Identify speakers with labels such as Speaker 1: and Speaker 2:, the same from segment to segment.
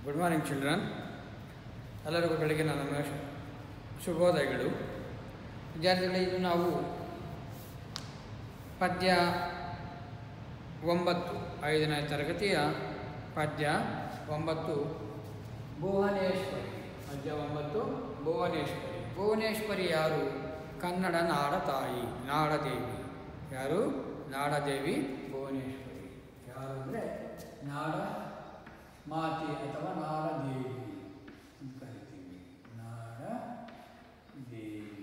Speaker 1: Good morning children ಎಲ್ಲರಿಗೂ ಬೆಳಗಿನ ನನ್ನ ಶು- ಶುಭೋದಯಗಳು ವಿದ್ಯಾರ್ಥಿಗಳೇ ಇದು ನಾವು ಪದ್ಯ ಒಂಬತ್ತು ಐದನೇ ತರಗತಿಯ ಪದ್ಯ ಒಂಬತ್ತು ಭುವನೇಶ್ವರಿ ಪದ್ಯ ಒಂಬತ್ತು ಭುವನೇಶ್ವರಿ ಭುವನೇಶ್ವರಿ ಯಾರು ಕನ್ನಡ ನಾಡ ತಾಯಿ ನಾಡದೇವಿ ಯಾರು ನಾಡದೇವಿ ಭುವನೇಶ್ವರಿ ಯಾರು ಅಂದರೆ ನಾಡ ಮಾತೆ ಅಥವಾ ನಾಡದೇವಿ ಅಂತ ಕರಿತೀವಿ ನಾಡ ದೇವಿ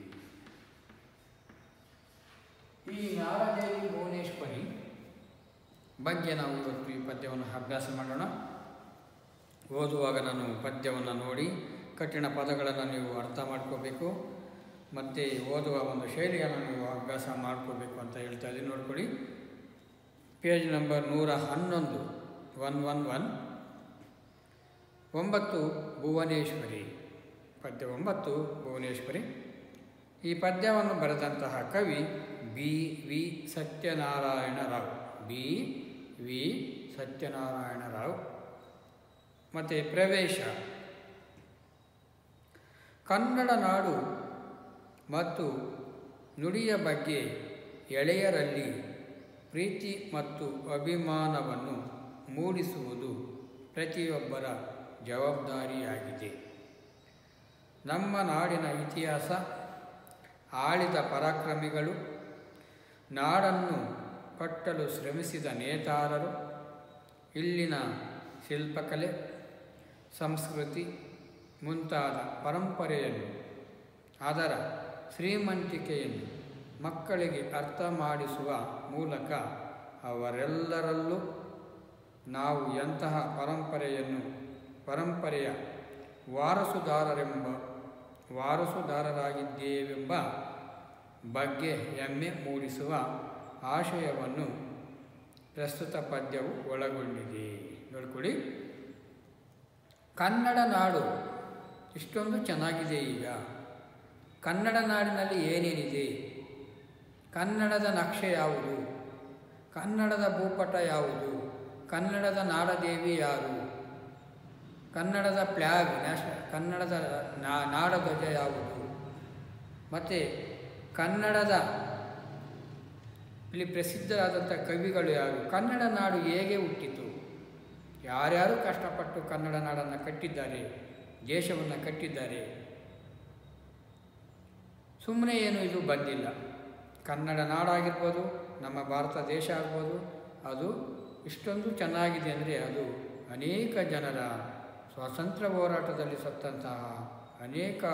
Speaker 1: ಈ ನಾಡದೇವಿ ಭುವನೇಶ್ವರಿ ಬಗ್ಗೆ ನಾವು ಇವತ್ತು ಈ ಪದ್ಯವನ್ನು ಅಭ್ಯಾಸ ಮಾಡೋಣ ಓದುವಾಗ ನಾನು ಪದ್ಯವನ್ನು ನೋಡಿ ಕಠಿಣ ಪದಗಳನ್ನು ನೀವು ಅರ್ಥ ಮಾಡ್ಕೋಬೇಕು ಮತ್ತು ಓದುವ ಒಂದು ಶೈಲಿಯನ್ನು ನೀವು ಅಭ್ಯಾಸ ಮಾಡ್ಕೋಬೇಕು ಅಂತ ಹೇಳ್ತಾ ಇದ್ದೀನಿ ನೋಡ್ಕೊಳ್ಳಿ ಪೇಜ್ ನಂಬರ್ ನೂರ ಹನ್ನೊಂದು ಒನ್ ಒನ್ ಒನ್ ಒಂಬತ್ತು ಭುವನೇಶ್ವರಿ ಪದ್ಯ ಒಂಬತ್ತು ಭುವನೇಶ್ವರಿ ಈ ಪದ್ಯವನ್ನು ಬರೆದಂತಹ ಕವಿ B V Satyanarayana Rao B V Satyanarayana Rao ಮತ್ತು ಪ್ರವೇಶ ಕನ್ನಡ ನಾಡು ಮತ್ತು ನುಡಿಯ ಬಗ್ಗೆ ಎಳೆಯರಲ್ಲಿ ಪ್ರೀತಿ ಮತ್ತು ಅಭಿಮಾನವನ್ನು ಮೂಡಿಸುವುದು ಪ್ರತಿಯೊಬ್ಬರ ಜವಾಬ್ದಾರಿಯಾಗಿದೆ ನಮ್ಮ ನಾಡಿನ ಇತಿಹಾಸ ಆಳಿದ ಪರಾಕ್ರಮಿಗಳು ನಾಡನ್ನು ಕಟ್ಟಲು ಶ್ರಮಿಸಿದ ನೇತಾರರು ಇಲ್ಲಿನ ಶಿಲ್ಪಕಲೆ ಸಂಸ್ಕೃತಿ ಮುಂತಾದ ಪರಂಪರೆಯನ್ನು ಅದರ ಶ್ರೀಮಂತಿಕೆಯನ್ನು ಮಕ್ಕಳಿಗೆ ಅರ್ಥ ಮಾಡಿಸುವ ಮೂಲಕ ಅವರೆಲ್ಲರಲ್ಲೂ ನಾವು ಎಂತಹ ಪರಂಪರೆಯನ್ನು ಪರಂಪರೆಯ ವಾರಸುದಾರರೆಂಬ ವಾರಸುದಾರರಾಗಿದ್ದೇವೆಂಬ ಬಗ್ಗೆ ಹೆಮ್ಮೆ ಮೂಡಿಸುವ ಆಶಯವನ್ನು ಪ್ರಸ್ತುತ ಪದ್ಯವು ಒಳಗೊಂಡಿದೆ ನೋಡ್ಕೊಳ್ಳಿ ಕನ್ನಡ ನಾಡು ಇಷ್ಟೊಂದು ಚೆನ್ನಾಗಿದೆ ಈಗ ಕನ್ನಡ ನಾಡಿನಲ್ಲಿ ಏನೇನಿದೆ ಕನ್ನಡದ ನಕ್ಷೆ ಯಾವುದು ಕನ್ನಡದ ಭೂಪಟ ಯಾವುದು ಕನ್ನಡದ ನಾಡದೇವಿ ಯಾರು ಕನ್ನಡದ ಫ್ಲ್ಯಾಗ್ ನ್ಯಾಷ ಕನ್ನಡದ ನಾ- ನಾಡಧ್ವಜ ಯಾವುದು ಮತ್ತು ಕನ್ನಡದ ಇಲ್ಲಿ ಪ್ರಸಿದ್ಧರಾದಂಥ ಕವಿಗಳು ಯಾರು ಕನ್ನಡ ನಾಡು ಹೇಗೆ ಹುಟ್ಟಿತು ಯಾರ್ಯಾರು ಕಷ್ಟಪಟ್ಟು ಕನ್ನಡ ನಾಡನ್ನು ಕಟ್ಟಿದ್ದಾರೆ ದೇಶವನ್ನು ಕಟ್ಟಿದ್ದಾರೆ ಸುಮ್ಮನೆ ಏನು ಇದು ಬಂದಿಲ್ಲ ಕನ್ನಡ ನಾಡಾಗಿರ್ಬೋದು ನಮ್ಮ ಭಾರತ ದೇಶ ಆಗ್ಬೋದು ಅದು ಇಷ್ಟೊಂದು ಚೆನ್ನಾಗಿದೆ ಅಂದರೆ ಅದು ಅನೇಕ ಜನರ ಸ್ವಾತಂತ್ರ್ಯ ಹೋರಾಟದಲ್ಲಿ ಸತ್ತಂತಹ ಅನೇಕ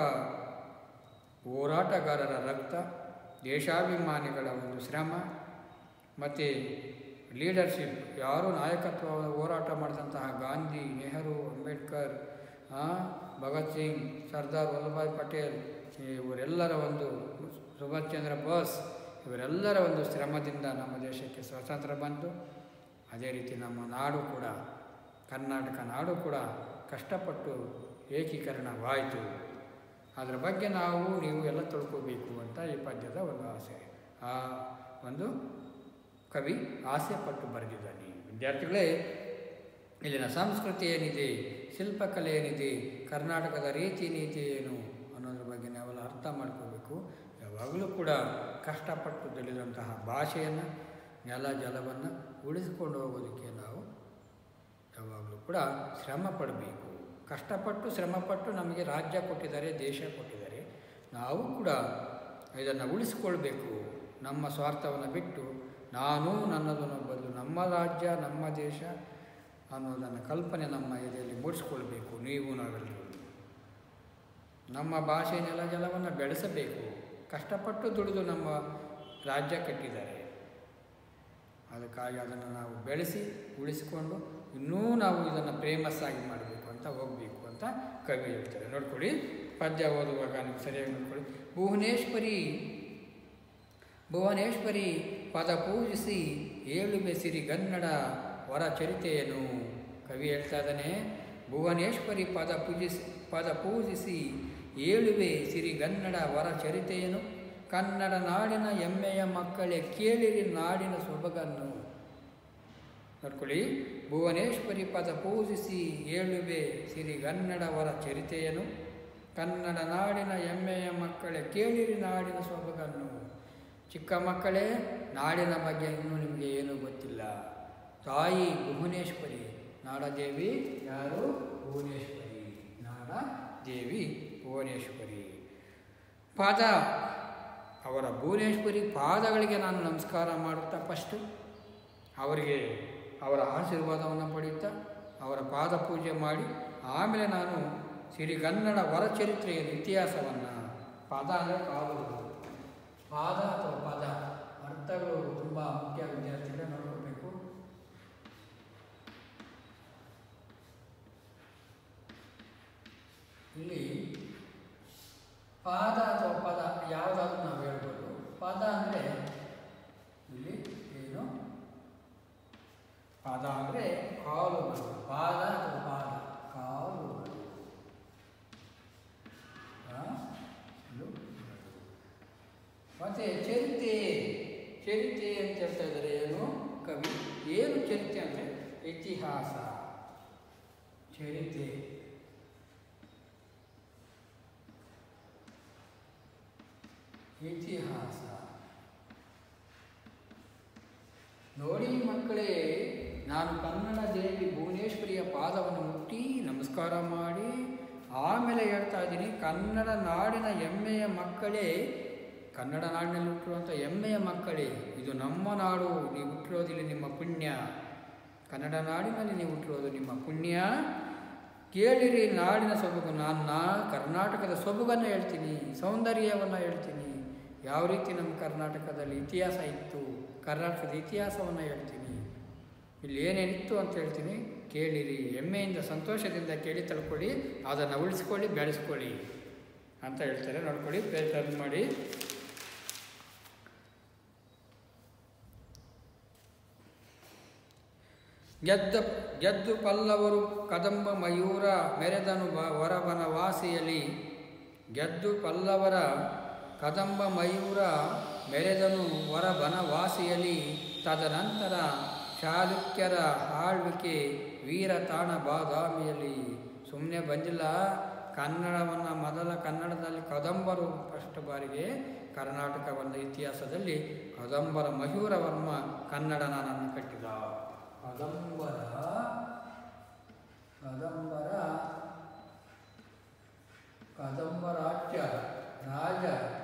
Speaker 1: ಹೋರಾಟಗಾರರ ರಕ್ತ ದೇಶಾಭಿಮಾನಿಗಳ ಒಂದು ಶ್ರಮ ಮತ್ತು ಲೀಡರ್ಶಿಪ್ ಯಾರು ನಾಯಕತ್ವ ಹೋರಾಟ ಮಾಡಿದಂತಹ ಗಾಂಧಿ ನೆಹರು ಅಂಬೇಡ್ಕರ್ ಆ, ಭಗತ್ ಸಿಂಗ್ ಸರ್ದಾರ್ ವಲ್ಲಭಾಯ್ ಪಟೇಲ್ ಇವರೆಲ್ಲರ ಒಂದು ಸುಭಾಷ್ ಚಂದ್ರ ಬೋಸ್ ಇವರೆಲ್ಲರ ಒಂದು ಶ್ರಮದಿಂದ ನಮ್ಮ ದೇಶಕ್ಕೆ ಸ್ವಾತಂತ್ರ್ಯ ಬಂತು ಅದೇ ರೀತಿ ನಮ್ಮ ನಾಡು ಕೂಡ ಕರ್ನಾಟಕ ನಾಡು ಕೂಡ ಕಷ್ಟಪಟ್ಟು ಏಕೀಕರಣವಾಯಿತು ಅದರ ಬಗ್ಗೆ ನಾವು ನೀವು ಎಲ್ಲ ತಿಳ್ಕೋಬೇಕು ಅಂತ ಈ ಪದ್ಯದ ಒಂದು ಆಸೆ ಆ ಒಂದು ಕವಿ ಆಸೆ ಪಟ್ಟು ಬರೆದಿದ್ದಾನೆ ವಿದ್ಯಾರ್ಥಿಗಳೇ ಇಲ್ಲಿನ ಸಂಸ್ಕೃತಿ ಏನಿದೆ ಶಿಲ್ಪಕಲೆ ಏನಿದೆ ಕರ್ನಾಟಕದ ರೀತಿ ನೀತಿ ಏನು ಅನ್ನೋದ್ರ ಬಗ್ಗೆ ನಾವೆಲ್ಲ ಅರ್ಥ ಮಾಡ್ಕೋಬೇಕು ಯಾವಾಗಲೂ ಕೂಡ ಕಷ್ಟಪಟ್ಟು ಬೆಳೆದಂತಹ ಭಾಷೆಯನ್ನು ನೆಲ ಜಲವನ್ನು ಉಳಿಸಿಕೊಂಡು ಹೋಗೋದಕ್ಕೆ ನಾವು ಯಾವಾಗಲೂ ಕೂಡ ಶ್ರಮ ಪಡಬೇಕು ಕಷ್ಟಪಟ್ಟು ಶ್ರಮಪಟ್ಟು ನಮಗೆ ರಾಜ್ಯ ಕೊಟ್ಟಿದ್ದಾರೆ ದೇಶ ಕೊಟ್ಟಿದ್ದಾರೆ ನಾವು ಕೂಡ ಇದನ್ನು ಉಳಿಸ್ಕೊಳ್ಬೇಕು ನಮ್ಮ ಸ್ವಾರ್ಥವನ್ನು ಬಿಟ್ಟು ನಾನು ನನ್ನದನ್ನು ಬದಲು ನಮ್ಮ ರಾಜ್ಯ ನಮ್ಮ ದೇಶ ಅನ್ನೋದನ್ನು ಕಲ್ಪನೆ ನಮ್ಮ ಎದೆಯಲ್ಲಿ ಮೂಡಿಸ್ಕೊಳ್ಬೇಕು ನೀವು ನಾವೆಲ್ಲರೂ ನಮ್ಮ ಭಾಷೆ ನೆಲ ಜಲವನ್ನು ಬೆಳೆಸಬೇಕು ಕಷ್ಟಪಟ್ಟು ದುಡಿದು ನಮ್ಮ ರಾಜ್ಯ ಕಟ್ಟಿದ್ದಾರೆ ಅದಕ್ಕಾಗಿ ಅದನ್ನು ನಾವು ಬೆಳೆಸಿ ಉಳಿಸಿಕೊಂಡು ಇನ್ನೂ ನಾವು ಇದನ್ನು ಫೇಮಸ್ ಆಗಿ ಮಾಡಬೇಕು ಅಂತ ಹೋಗಬೇಕು ಅಂತ ಕವಿ ಹೇಳ್ತಾರೆ ನೋಡ್ಕೊಳ್ಳಿ ಪದ್ಯ ಓದುವಾಗ ನೀವು ಸರಿಯಾಗಿ ನೋಡ್ಕೊಳ್ಳಿ ಭುವನೇಶ್ವರಿ ಭುವನೇಶ್ವರಿ ಪದ ಪೂಜಿಸಿ ಏಳುವೆ ಸಿರಿಗನ್ನಡ ವರ ಚರಿತೆಯನ್ನು ಕವಿ ಹೇಳ್ತಾ ಇದ್ದಾನೆ ಭುವನೇಶ್ವರಿ ಪದ ಪೂಜಿಸಿ ಪದ ಪೂಜಿಸಿ ಏಳುವೆ ಸಿರಿಗನ್ನಡ ವರ ಚರಿತೆಯನ್ನು ಕನ್ನಡ ನಾಡಿನ ಹೆಮ್ಮೆಯ ಮಕ್ಕಳೇ ಕೇಳಿರಿ ನಾಡಿನ ಸೊಬಗನ್ನು ನೋಡ್ಕೊಳ್ಳಿ ಭುವನೇಶ್ವರಿ ಪದ ಪೂಜಿಸಿ ಏಳುವೆ ಸಿರಿಗನ್ನಡವರ ಚರಿತೆಯನು ಕನ್ನಡ ನಾಡಿನ ಹೆಮ್ಮೆಯ ಮಕ್ಕಳೇ ಕೇಳಿರಿ ನಾಡಿನ ಸೊಬಗನ್ನು ಚಿಕ್ಕ ಮಕ್ಕಳೇ ನಾಡಿನ ಬಗ್ಗೆ ಇನ್ನೂ ನಿಮಗೆ ಏನೂ ಗೊತ್ತಿಲ್ಲ ತಾಯಿ ಭುವನೇಶ್ವರಿ ನಾಡದೇವಿ ಯಾರು ಭುವನೇಶ್ವರಿ ನಾಡ ದೇವಿ ಭುವನೇಶ್ವರಿ ಪಾದ ಅವರ ಭುವನೇಶ್ವರಿ ಪಾದಗಳಿಗೆ ನಾನು ನಮಸ್ಕಾರ ಮಾಡುತ್ತಾ ಫಸ್ಟು ಅವರಿಗೆ ಅವರ ಆಶೀರ್ವಾದವನ್ನು ಪಡೆಯುತ್ತಾ ಅವರ ಪಾದ ಪೂಜೆ ಮಾಡಿ ಆಮೇಲೆ ನಾನು ಸಿರಿಗನ್ನಡ ವರಚರಿತ್ರೆಯ ಇತಿಹಾಸವನ್ನು ಪಾದ ಅಂದರೆ ಕಾಲು ಪಾದ ಅಥವಾ ಪದ ಅರ್ಥಗಳು ತುಂಬ ಮುಖ್ಯ ವಿದ್ಯಾರ್ಥಿಗಳೇ ನೋಡ್ಕೋಬೇಕು ಇಲ್ಲಿ ಪಾದ ಅಥವಾ ಪದ ಯಾವುದಾದ್ರೂ ನಾವು ಹೇಳ್ಬೋದು ಪಾದ ಅಂದರೆ ಇಲ್ಲಿ ಏನು ಪಾದ ಅಂದರೆ ಕಾಲುಗಳು ಪಾದ ಅಥವಾ ಪಾದ ಕಾಲುಗಳು ಆ, ಇದು ಮತ್ತೆ ಚರಿತೆ ಚರಿತೆ ಅಂತ ಹೇಳ್ತಾ ಇದ್ದಾರೆ ಏನು ಕವಿ ಏನು ಚರಿತೆ ಅಂದರೆ ಇತಿಹಾಸ ಚರಿತೆ ಇತಿಹಾಸ ನೋಡಿ ಮಕ್ಕಳೇ ನಾನು ಕನ್ನಡ ದೇವಿ ಭುವನೇಶ್ವರಿಯ ಪಾದವನ್ನು ಮುಟ್ಟಿ ನಮಸ್ಕಾರ ಮಾಡಿ ಆಮೇಲೆ ಹೇಳ್ತಾ ಇದ್ದೀನಿ ಕನ್ನಡ ನಾಡಿನ ಹೆಮ್ಮೆಯ ಮಕ್ಕಳೇ ಕನ್ನಡ ನಾಡಿನಲ್ಲಿ ಹುಟ್ಟಿರುವಂಥ ಹೆಮ್ಮೆಯ ಮಕ್ಕಳೇ ಇದು ನಮ್ಮ ನಾಡು ನೀವು ಹುಟ್ಟಿರೋದಿಲ್ಲ ನಿಮ್ಮ ಪುಣ್ಯ ಕನ್ನಡ ನಾಡಿನಲ್ಲಿ ನೀವು ಹುಟ್ಟಿರೋದು ನಿಮ್ಮ ಪುಣ್ಯ ಕೇಳಿರಿ ನಾಡಿನ ಸೊಬಗು ನಾನು ನಾ ಕರ್ನಾಟಕದ ಸೊಬಗನ್ನು ಹೇಳ್ತೀನಿ ಸೌಂದರ್ಯವನ್ನು ಹೇಳ್ತೀನಿ ಯಾವ ರೀತಿ ನಮ್ಮ ಕರ್ನಾಟಕದಲ್ಲಿ ಇತಿಹಾಸ ಇತ್ತು ಕರ್ನಾಟಕದ ಇತಿಹಾಸವನ್ನು ಹೇಳ್ತೀನಿ ಇಲ್ಲಿ ಏನೇನಿತ್ತು ಅಂತ ಹೇಳ್ತೀನಿ ಕೇಳಿರಿ ಹೆಮ್ಮೆಯಿಂದ ಸಂತೋಷದಿಂದ ಕೇಳಿ ತಿಳ್ಕೊಳ್ಳಿ ಅದನ್ನು ಉಳಿಸ್ಕೊಳ್ಳಿ ಬೆಳೆಸ್ಕೊಳ್ಳಿ ಅಂತ ಹೇಳ್ತಾರೆ ನೋಡ್ಕೊಳ್ಳಿ ಟರ್ನ್ ಮಾಡಿ ಗೆದ್ದ ಗೆದ್ದು ಪಲ್ಲವರು ಕದಂಬ ಮಯೂರ ಮೆರೆದನು ಬ- ವರವನ ವಾಸಿಯಲಿ ಗೆದ್ದು ಪಲ್ಲವರ ಕದಂಬ ಮಯೂರ ಮೆರೆದನು ವರಬನ ವಾಸಿಯಲಿ ತದನಂತರ ಚಾಲುಕ್ಯರ ಆಳ್ವಿಕೆ ವೀರತಾಣ ಬಾದಾಮಿಯಲ್ಲಿ ಸುಮ್ಮನೆ ಬಂದಿಲ್ಲ ಕನ್ನಡವನ್ನು ಮೊದಲ ಕನ್ನಡದಲ್ಲಿ ಕದಂಬರು ಫಸ್ಟ್ ಬಾರಿಗೆ ಕರ್ನಾಟಕ ಒಂದು ಇತಿಹಾಸದಲ್ಲಿ ಕದಂಬರ ಮಯೂರವರ್ಮ ಕನ್ನಡ ನಾನನ್ನು ಕಟ್ಟಿದ ಕದಂಬರ ಕದಂಬರ ಕದಂಬ ರಾಜ್ಯ ರಾಜ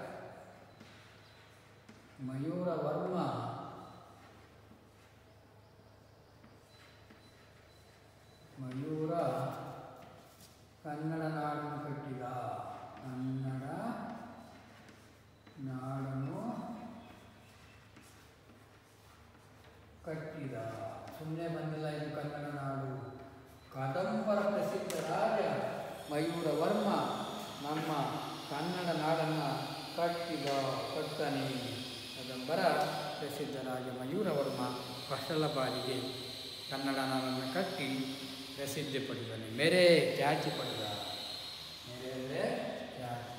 Speaker 1: ಮಯೂರವರ್ಮ ಮಯೂರ ಕನ್ನಡ ನಾಡನ್ನು ಕಟ್ಟಿದ ಕನ್ನಡ ನಾಡನ್ನು ಕಟ್ಟಿದ ಸುಮ್ಮನೆ ಬಂದಿಲ್ಲ ಇದು ಕನ್ನಡ ನಾಡು ಕದಂಬರ ಪ್ರಸಿದ್ಧ ರಾಜ ಮಯೂರ ವರ್ಮ ನಮ್ಮ ಕನ್ನಡ ನಾಡನ್ನು ಕಟ್ಟಿದ ಕಟ್ಟನೆ ಕದಂಬರ ಪ್ರಸಿದ್ಧ ರಾಜ ಮಯೂರ ವರ್ಮ ಫಸಲ ಬಾರಿಗೆ ಕನ್ನಡ ನಾಡನ್ನು ಕಟ್ಟಿ ಪ್ರಸಿದ್ಧಿ ಪಡೆದನು ಮೇರೆ ಖ್ಯಾತಿ ಪಡೆದ ಮೇರೆ ಅಂದರೆ ಖ್ಯಾತಿ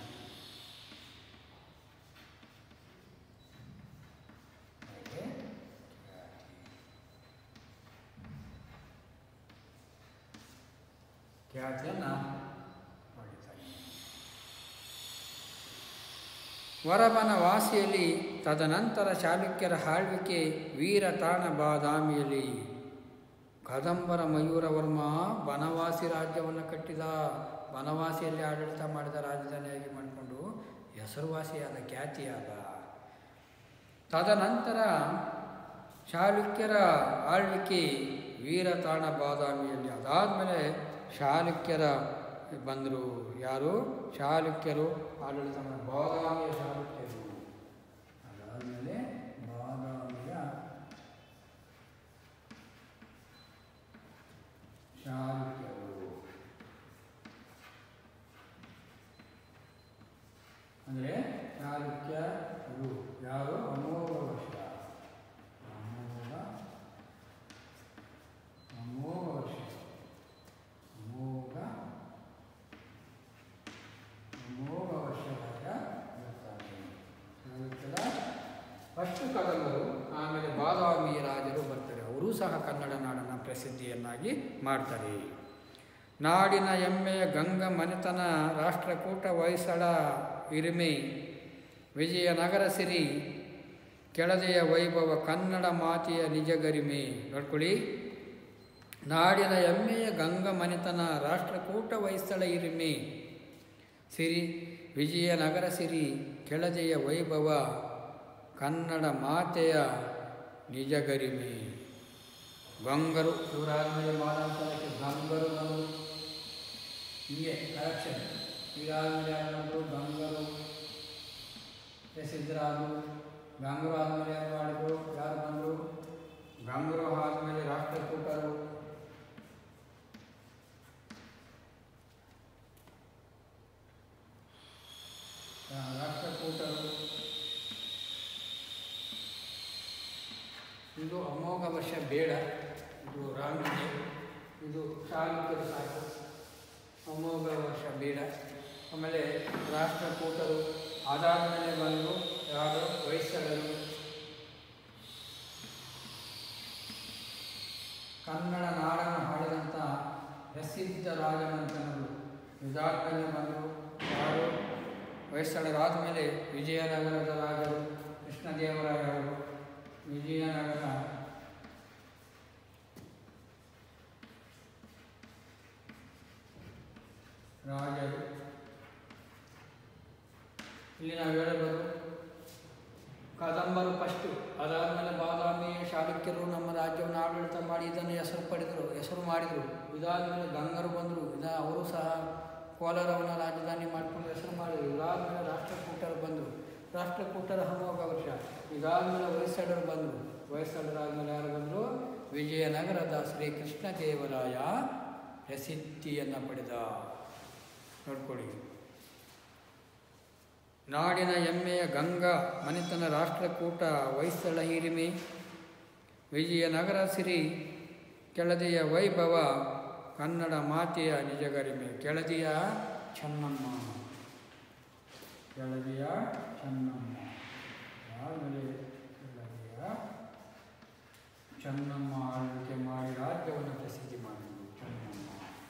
Speaker 1: ಹಾಗೆ ಖ್ಯಾತಿಯನ್ನು ಪಡಿತಾನೆ ವರಬನ ವಾಸಿಯಲ್ಲಿ ತದನಂತರ ಚಾಲುಕ್ಯರ ಆಳ್ವಿಕೆ ವೀರತಾಣ ಬಾದಾಮಿಯಲ್ಲಿ ಕದಂಬರ ಮಯೂರವರ್ಮ ಬನವಾಸಿ ರಾಜ್ಯವನ್ನು ಕಟ್ಟಿದ ಬನವಾಸಿಯಲ್ಲಿ ಆಡಳಿತ ಮಾಡಿದ ರಾಜಧಾನಿಯಾಗಿ ಮಾಡಿಕೊಂಡು ಹೆಸರುವಾಸಿಯಾದ ಖ್ಯಾತಿಯಾದ ತದನಂತರ ಚಾಲುಕ್ಯರ ಆಳ್ವಿಕೆ ವೀರತಾಣ ಬಾದಾಮಿಯಲ್ಲಿ ಅದಾದಮೇಲೆ ಚಾಲುಕ್ಯರ ಬಂದರು ಯಾರು ಚಾಲುಕ್ಯರು ಆಡಳಿತ ಮಾಡಿ ಬಾದಾಮಿಯ ಚಾಲುಕ್ಯರು ಅದಾದಮೇಲೆ ಬಾದಾಮಿಯ ಚಾಲುಕ್ಯರು ಅಂದರೆ ಚಾಲುಕ್ಯರು ಯಾರು ಅಮೋಘ ವರ್ಷ ಅಮೋಘ ಅಮೋಘ ವರ್ಷ ಅಮೋಘ ಅಮೋಘ ವರ್ಷದಾಗ ಇರ್ತಾರೆ ಅಷ್ಟು ಕದಮರು ಆಮೇಲೆ ಬಾದಾಮಿ ರಾಜರು ಬರ್ತಾರೆ ಅವರೂ ಸಹ ಕನ್ನಡ ನಾಡನ್ನು ಪ್ರಸಿದ್ಧಿಯನ್ನಾಗಿ ಮಾಡ್ತಾರೆ ನಾಡಿನ ಹೆಮ್ಮೆಯ ಗಂಗ ಮನೆತನ ರಾಷ್ಟ್ರಕೂಟ ಹೊಯ್ಸಳ ಹಿರಿಮೆ ವಿಜಯನಗರ ಸಿರಿ ಕೆಳದೆಯ ವೈಭವ ಕನ್ನಡ ಮಾತೆಯ ನಿಜ ಗರಿಮೆ ನೋಡ್ಕೊಳ್ಳಿ ನಾಡಿನ ಹೆಮ್ಮೆಯ ಗಂಗ ಮನೆತನ ರಾಷ್ಟ್ರಕೂಟ ಹೊಯ್ಸಳ ಹಿರಿಮೆ ಸಿರಿ ವಿಜಯನಗರ ಸಿರಿ ಕೆಳದೆಯ ವೈಭವ ಕನ್ನಡ ಮಾತೆಯ ನಿಜ ಗರಿಮೆ ಗಂಗರು ಇವರಾದ್ಮೇಲೆ ಮಾಲಾಂತರಕ್ಕೆ ಗಂಗರು ಬಂದರು ಹೀಗೆ ಕರೆಕ್ಷನ್ ಇದಾದ್ಮೇಲೆ ಯಾರು ಬಂದರು ಗಂಗರು ಪ್ರಸಿದ್ಧರಾದರು ಗಂಗರು ಆದಮೇಲೆ ಏನು ಮಾಡಿದ್ರು ಯಾರು ಬಂದರು ಗಂಗರು ಆದಮೇಲೆ ರಾಷ್ಟ್ರಕೂಟರು ಆ, ರಾಷ್ಟ್ರಕೂಟರು ಇದು ಅಮೋಘ ವರ್ಷ ಬೇಡ ಇದು ರಾಮನಿಗೆ ಇದು ಚಾಲುಕ್ಯರು ಸಾಕು ಅಮೋಘ ವರ್ಷ ಬೇಡ ಆಮೇಲೆ ರಾಷ್ಟ್ರಕೂಟರು ಅದಾದಮೇಲೆ ಬಂದು ಯಾರು ಹೊಯ್ಸಳರು ಕನ್ನಡ ನಾಡನ್ನು ಆಳಿದಂಥ ಪ್ರಸಿದ್ಧ ರಾಜಮಂತ್ರನರು ಇದಾದಮೇಲೆ ಬಂದರು ಯಾರು ಹೊಯ್ಸಳರಾದಮೇಲೆ ವಿಜಯನಗರದ ರಾಜರು ಕೃಷ್ಣದೇವರಾಯರು ವಿಜಯನಗರ ರಾಜರು ಇಲ್ಲಿ ನಾವು ಹೇಳಬಹುದು ಕದಂಬರು ಫಸ್ಟು ಅದಾದಮೇಲೆ ಬಾದಾಮಿ ಚಾಲುಕ್ಯರು ನಮ್ಮ ರಾಜ್ಯವನ್ನು ಆಡಳಿತ ಮಾಡಿ ಇದನ್ನು ಹೆಸರು ಪಡೆದರು ಹೆಸರು ಮಾಡಿದರು ಇದಾದಮೇಲೆ ಗಂಗರು ಬಂದರು ಇದ ಅವರು ಸಹ ಕೋಲಾರವನ್ನು ರಾಜಧಾನಿ ಮಾಡಿಕೊಂಡು ಹೆಸರು ಮಾಡಿದರು ಇದಾದಮೇಲೆ ರಾಷ್ಟ್ರಕೂಟರು ಬಂದರು ರಾಷ್ಟ್ರಕೂಟರ ಅಮೋಘ ವರ್ಷ ಇದಾದಮೇಲೆ ಹೊಯ್ಸಳರು ಬಂದರು ಹೊಯ್ಸಳರಾದಮೇಲೆ ಯಾರು ಬಂದರು ವಿಜಯನಗರದ ಶ್ರೀ ಕೃಷ್ಣ ದೇವರಾಯ ಪ್ರಸಿದ್ಧಿಯನ್ನು ಪಡೆದ ನೋಡ್ಕೊಳ್ಳಿ ನಾಡಿನ ಹೆಮ್ಮೆಯ ಗಂಗಾ ಮನೆತನ ರಾಷ್ಟ್ರಕೂಟ ಹೊಯ್ಸಳ ಹಿರಿಮೆ ವಿಜಯನಗರ ಸಿರಿ ಕೆಳದಿಯ ವೈಭವ ಕನ್ನಡ ಮಾತೆಯ ನಿಜಗರಿಮೆ ಕೆಳದಿಯ ಚೆನ್ನಮ್ಮ ಕೆಳದಿಯ ಚೆನ್ನಮ್ಮ ಆಮೇಲೆ ಕೆಳದಿಯ ಚೆನ್ನಮ್ಮ ಆಳ್ವಿಕೆ ಮಾಡಿ ರಾಜ್ಯವನ್ನು ಪ್ರಸಿದ್ಧಿ ಮಾಡಿದರು ಚೆನ್ನಮ್ಮ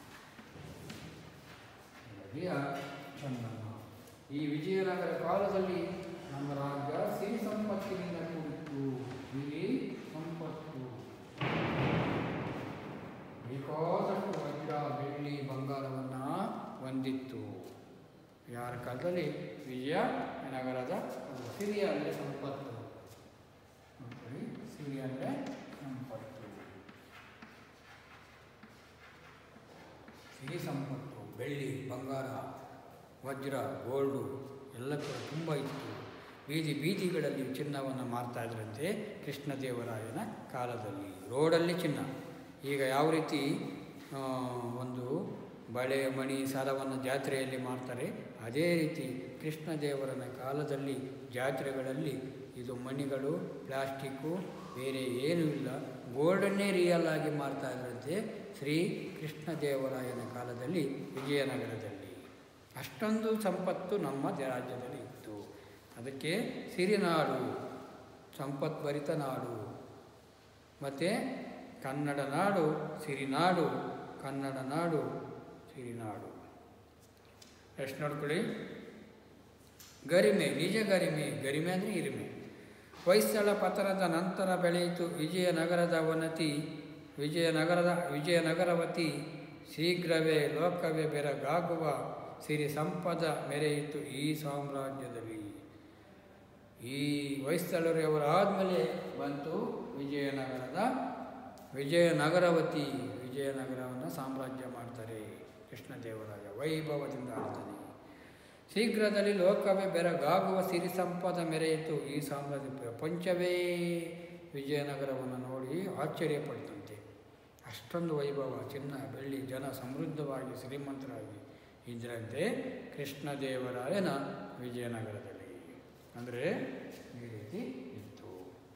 Speaker 1: ಕೆಳದಿಯ ಚೆನ್ನಮ್ಮ ಈ ವಿಜಯನಗರ ಕಾಲದಲ್ಲಿ ನಮ್ಮ ರಾಜ್ಯ ಸಿರಿ ಸಂಪತ್ತಿನಿಂದ ಕೂಡಿತ್ತು ಸಿರಿ ಸಂಪತ್ತು ಬೇಕಾದಷ್ಟು ವಜ್ರ ಬೆಳ್ಳಿ ಬಂಗಾರವನ್ನು ಹೊಂದಿತ್ತು ಯಾರ ಕಾಲದಲ್ಲಿ ವಿಜಯನಗರದ ಸಿರಿ ಅಂದರೆ ಸಂಪತ್ತು ನೋಡಿ ಸಿರಿ ಅಂದರೆ ಸಂಪತ್ತು ಸಿರಿ ಸಂಪತ್ತು ಬೆಳ್ಳಿ ಬಂಗಾರ ವಜ್ರ ಗೋಲ್ಡು ಎಲ್ಲ ಕೂಡ ತುಂಬ ಇತ್ತು ಬೀದಿ ಬೀದಿಗಳಲ್ಲಿ ಚಿನ್ನವನ್ನು ಮಾರ್ತಾ ಇದ್ರಂತೆ ಕೃಷ್ಣದೇವರಾಯನ ಕಾಲದಲ್ಲಿ ರೋಡಲ್ಲಿ ಚಿನ್ನ ಈಗ ಯಾವ ರೀತಿ ಆ, ಒಂದು ಬಳೆ ಮಣಿ ಸರವನ್ನು ಜಾತ್ರೆಯಲ್ಲಿ ಮಾಡ್ತಾರೆ ಅದೇ ರೀತಿ ಕೃಷ್ಣದೇವರನ ಕಾಲದಲ್ಲಿ ಜಾತ್ರೆಗಳಲ್ಲಿ ಇದು ಮಣಿಗಳು ಪ್ಲಾಸ್ಟಿಕ್ಕು ಬೇರೆ ಏನೂ ಇಲ್ಲ ಗೋಲ್ಡನ್ನೇ ರಿಯಲ್ ಆಗಿ ಮಾರ್ತಾ ಇದ್ರಂತೆ ಶ್ರೀ ಕೃಷ್ಣದೇವರಾಯನ ಕಾಲದಲ್ಲಿ ವಿಜಯನಗರದಲ್ಲಿ ಅಷ್ಟೊಂದು ಸಂಪತ್ತು ನಮ್ಮ ದ- ರಾಜ್ಯದಲ್ಲಿ ಇತ್ತು ಅದಕ್ಕೆ ಸಿರಿನಾಡು ಸಂಪತ್ಭರಿತ ನಾಡು ಮತ್ತು ಕನ್ನಡ ನಾಡು ಸಿರಿನಾಡು ಕನ್ನಡ ನಾಡು ಸಿರಿನಾಡು ಎಷ್ಟು ನೋಡ್ಕೊಳ್ಳಿ ಗರಿಮೆ ನಿಜ ಗರಿಮೆ ಗರಿಮೆ ಅಂದರೆ ಹಿರಿಮೆ ಹೊಯ್ಸಳ ಪತನದ ನಂತರ ಬೆಳೆಯಿತು ವಿಜಯನಗರದ ವನತಿ ವಿಜಯನಗರದ ವಿಜಯನಗರವತಿ ಶೀಘ್ರವೇ ಲೋಕವೇ ಬೆರಗಾಗುವ ಸಿರಿ ಸಂಪದ ಮೆರೆಯಿತು ಈ ಸಾಮ್ರಾಜ್ಯದಲ್ಲಿ ಈ ಹೊಯ್ಸಳರು ಆದಮೇಲೆ ಬಂತು ವಿಜಯನಗರದ ವಿಜಯನಗರವತಿ ವಿಜಯನಗರವನ್ನು ಸಾಮ್ರಾಜ್ಯ ಮಾಡ್ತಾರೆ ಕೃಷ್ಣದೇವರಾಯ ವೈಭವದಿಂದ ಆಳ್ತಾನೆ ಶೀಘ್ರದಲ್ಲಿ ಲೋಕವೇ ಬೆರಗಾಗುವ ಸಿರಿ ಸಂಪದ ಮೆರೆಯಿತು ಈ ಸಾಮ್ರಾಜ್ಯ ಪ್ರಪಂಚವೇ ವಿಜಯನಗರವನ್ನು ನೋಡಿ ಆಶ್ಚರ್ಯಪಡ್ತಂತೆ ಅಷ್ಟೊಂದು ವೈಭವ ಚಿನ್ನ ಬೆಳ್ಳಿ ಜನ ಸಮೃದ್ಧವಾಗಿ ಶ್ರೀಮಂತರಾಗಿ ಇದ್ರಂತೆ ಕೃಷ್ಣದೇವರಾಯನ ವಿಜಯನಗರದಲ್ಲಿ ಅಂದರೆ ಈ ರೀತಿ ಇತ್ತು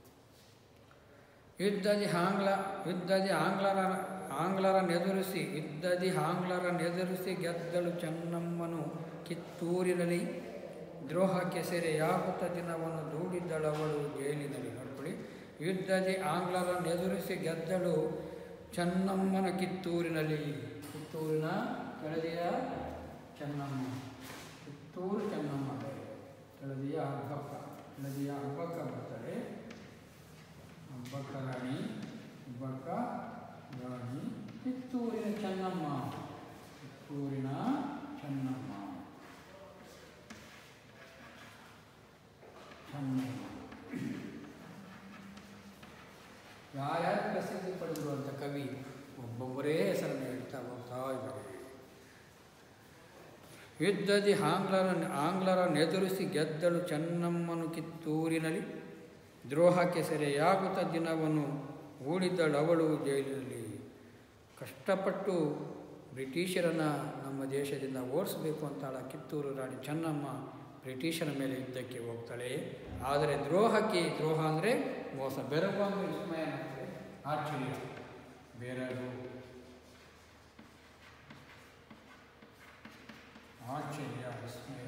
Speaker 1: ಯುದ್ಧದಿ ಆಂಗ್ಲ ಯುದ್ಧದಿ ಆಂಗ್ಲರ ಆಂಗ್ಲರನ್ನೆದುರಿಸಿ ಯುದ್ಧದಿ ಆಂಗ್ಲರನ್ನೆದುರಿಸಿ ಗೆದ್ದಳು ಚೆನ್ನಮ್ಮನು ಕಿತ್ತೂರಿನಲ್ಲಿ ದ್ರೋಹಕ್ಕೆ ಸೆರೆಯಾಗುತ್ತ ದಿನವನ್ನು ದೂಡಿದ್ದಳವಳು ಜೈಲಿನಲ್ಲಿ ನೋಡ್ಕೊಳ್ಳಿ ಯುದ್ಧದಿ ಆಂಗ್ಲರನ್ನು ಎದುರಿಸಿ ಗೆದ್ದಳು ಚೆನ್ನಮ್ಮನ ಕಿತ್ತೂರಿನಲ್ಲಿ ಕಿತ್ತೂರಿನ ಕೆಳದಿಯ ಚೆನ್ನಮ್ಮ ಕಿತ್ತೂರು ಚೆನ್ನಮ್ಮ ಕೆಳದಿಯ ಹಬ್ಬಕ್ಕ ಕೆಳದಿಯ ಹಬ್ಬಕ್ಕ ಬರ್ತಾರೆ ಹಬ್ಬಕ್ಕ ರಾಣಿ ಹಬ್ಬಕ್ಕ ರಾಣಿ ಕಿತ್ತೂರಿನ ಚೆನ್ನಮ್ಮ ಕಿತ್ತೂರಿನ ಚೆನ್ನಮ್ಮ ಚೆನ್ನಮ್ಮ ಯಾರ್ಯಾರು ಪ್ರಸಿದ್ಧಿ ಪಡೆದರು ಅಂತ ಕವಿ ಒಬ್ಬೊಬ್ಬರೇ ಹೆಸರನ್ನು ಹೇಳ್ತಾ ಹೋಗ್ತಾ ಇದ್ದಾರೆ ಯುದ್ಧದಿ ಆಂಗ್ಲರ ಆಂಗ್ಲರನ್ನು ಎದುರಿಸಿ ಗೆದ್ದಳು ಚೆನ್ನಮ್ಮನು ಕಿತ್ತೂರಿನಲ್ಲಿ ದ್ರೋಹಕ್ಕೆ ಸೆರೆಯಾಗುತ್ತ ದಿನವನ್ನು ಹೂಡಿದ್ದಳು ಅವಳು ಜೈಲಿನಲ್ಲಿ ಕಷ್ಟಪಟ್ಟು ಬ್ರಿಟಿಷರನ್ನು ನಮ್ಮ ದೇಶದಿಂದ ಓಡಿಸಬೇಕು ಅಂತಾಳ ಕಿತ್ತೂರು ರಾಣಿ ಚೆನ್ನಮ್ಮ ಬ್ರಿಟಿಷರ ಮೇಲೆ ಯುದ್ಧಕ್ಕೆ ಹೋಗ್ತಾಳೆ ಆದರೆ ದ್ರೋಹಕ್ಕೆ ದ್ರೋಹ ಅಂದರೆ ಮೋಸ ಬೆರಗು ಅಂದರೆ ವಿಸ್ಮಯ ಅಂದರೆ ಆಶ್ಚರ್ಯ ಬೆರಗು ಆಶ್ಚರ್ಯ ವಿಸ್ಮಯ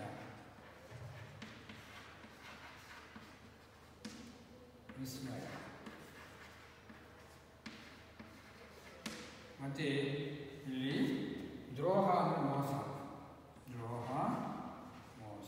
Speaker 1: ವಿಸ್ಮಯ ಮತ್ತು ಇಲ್ಲಿ ದ್ರೋಹ ಅಂದರೆ ಮೋಸ ದ್ರೋಹ ಮೋಸ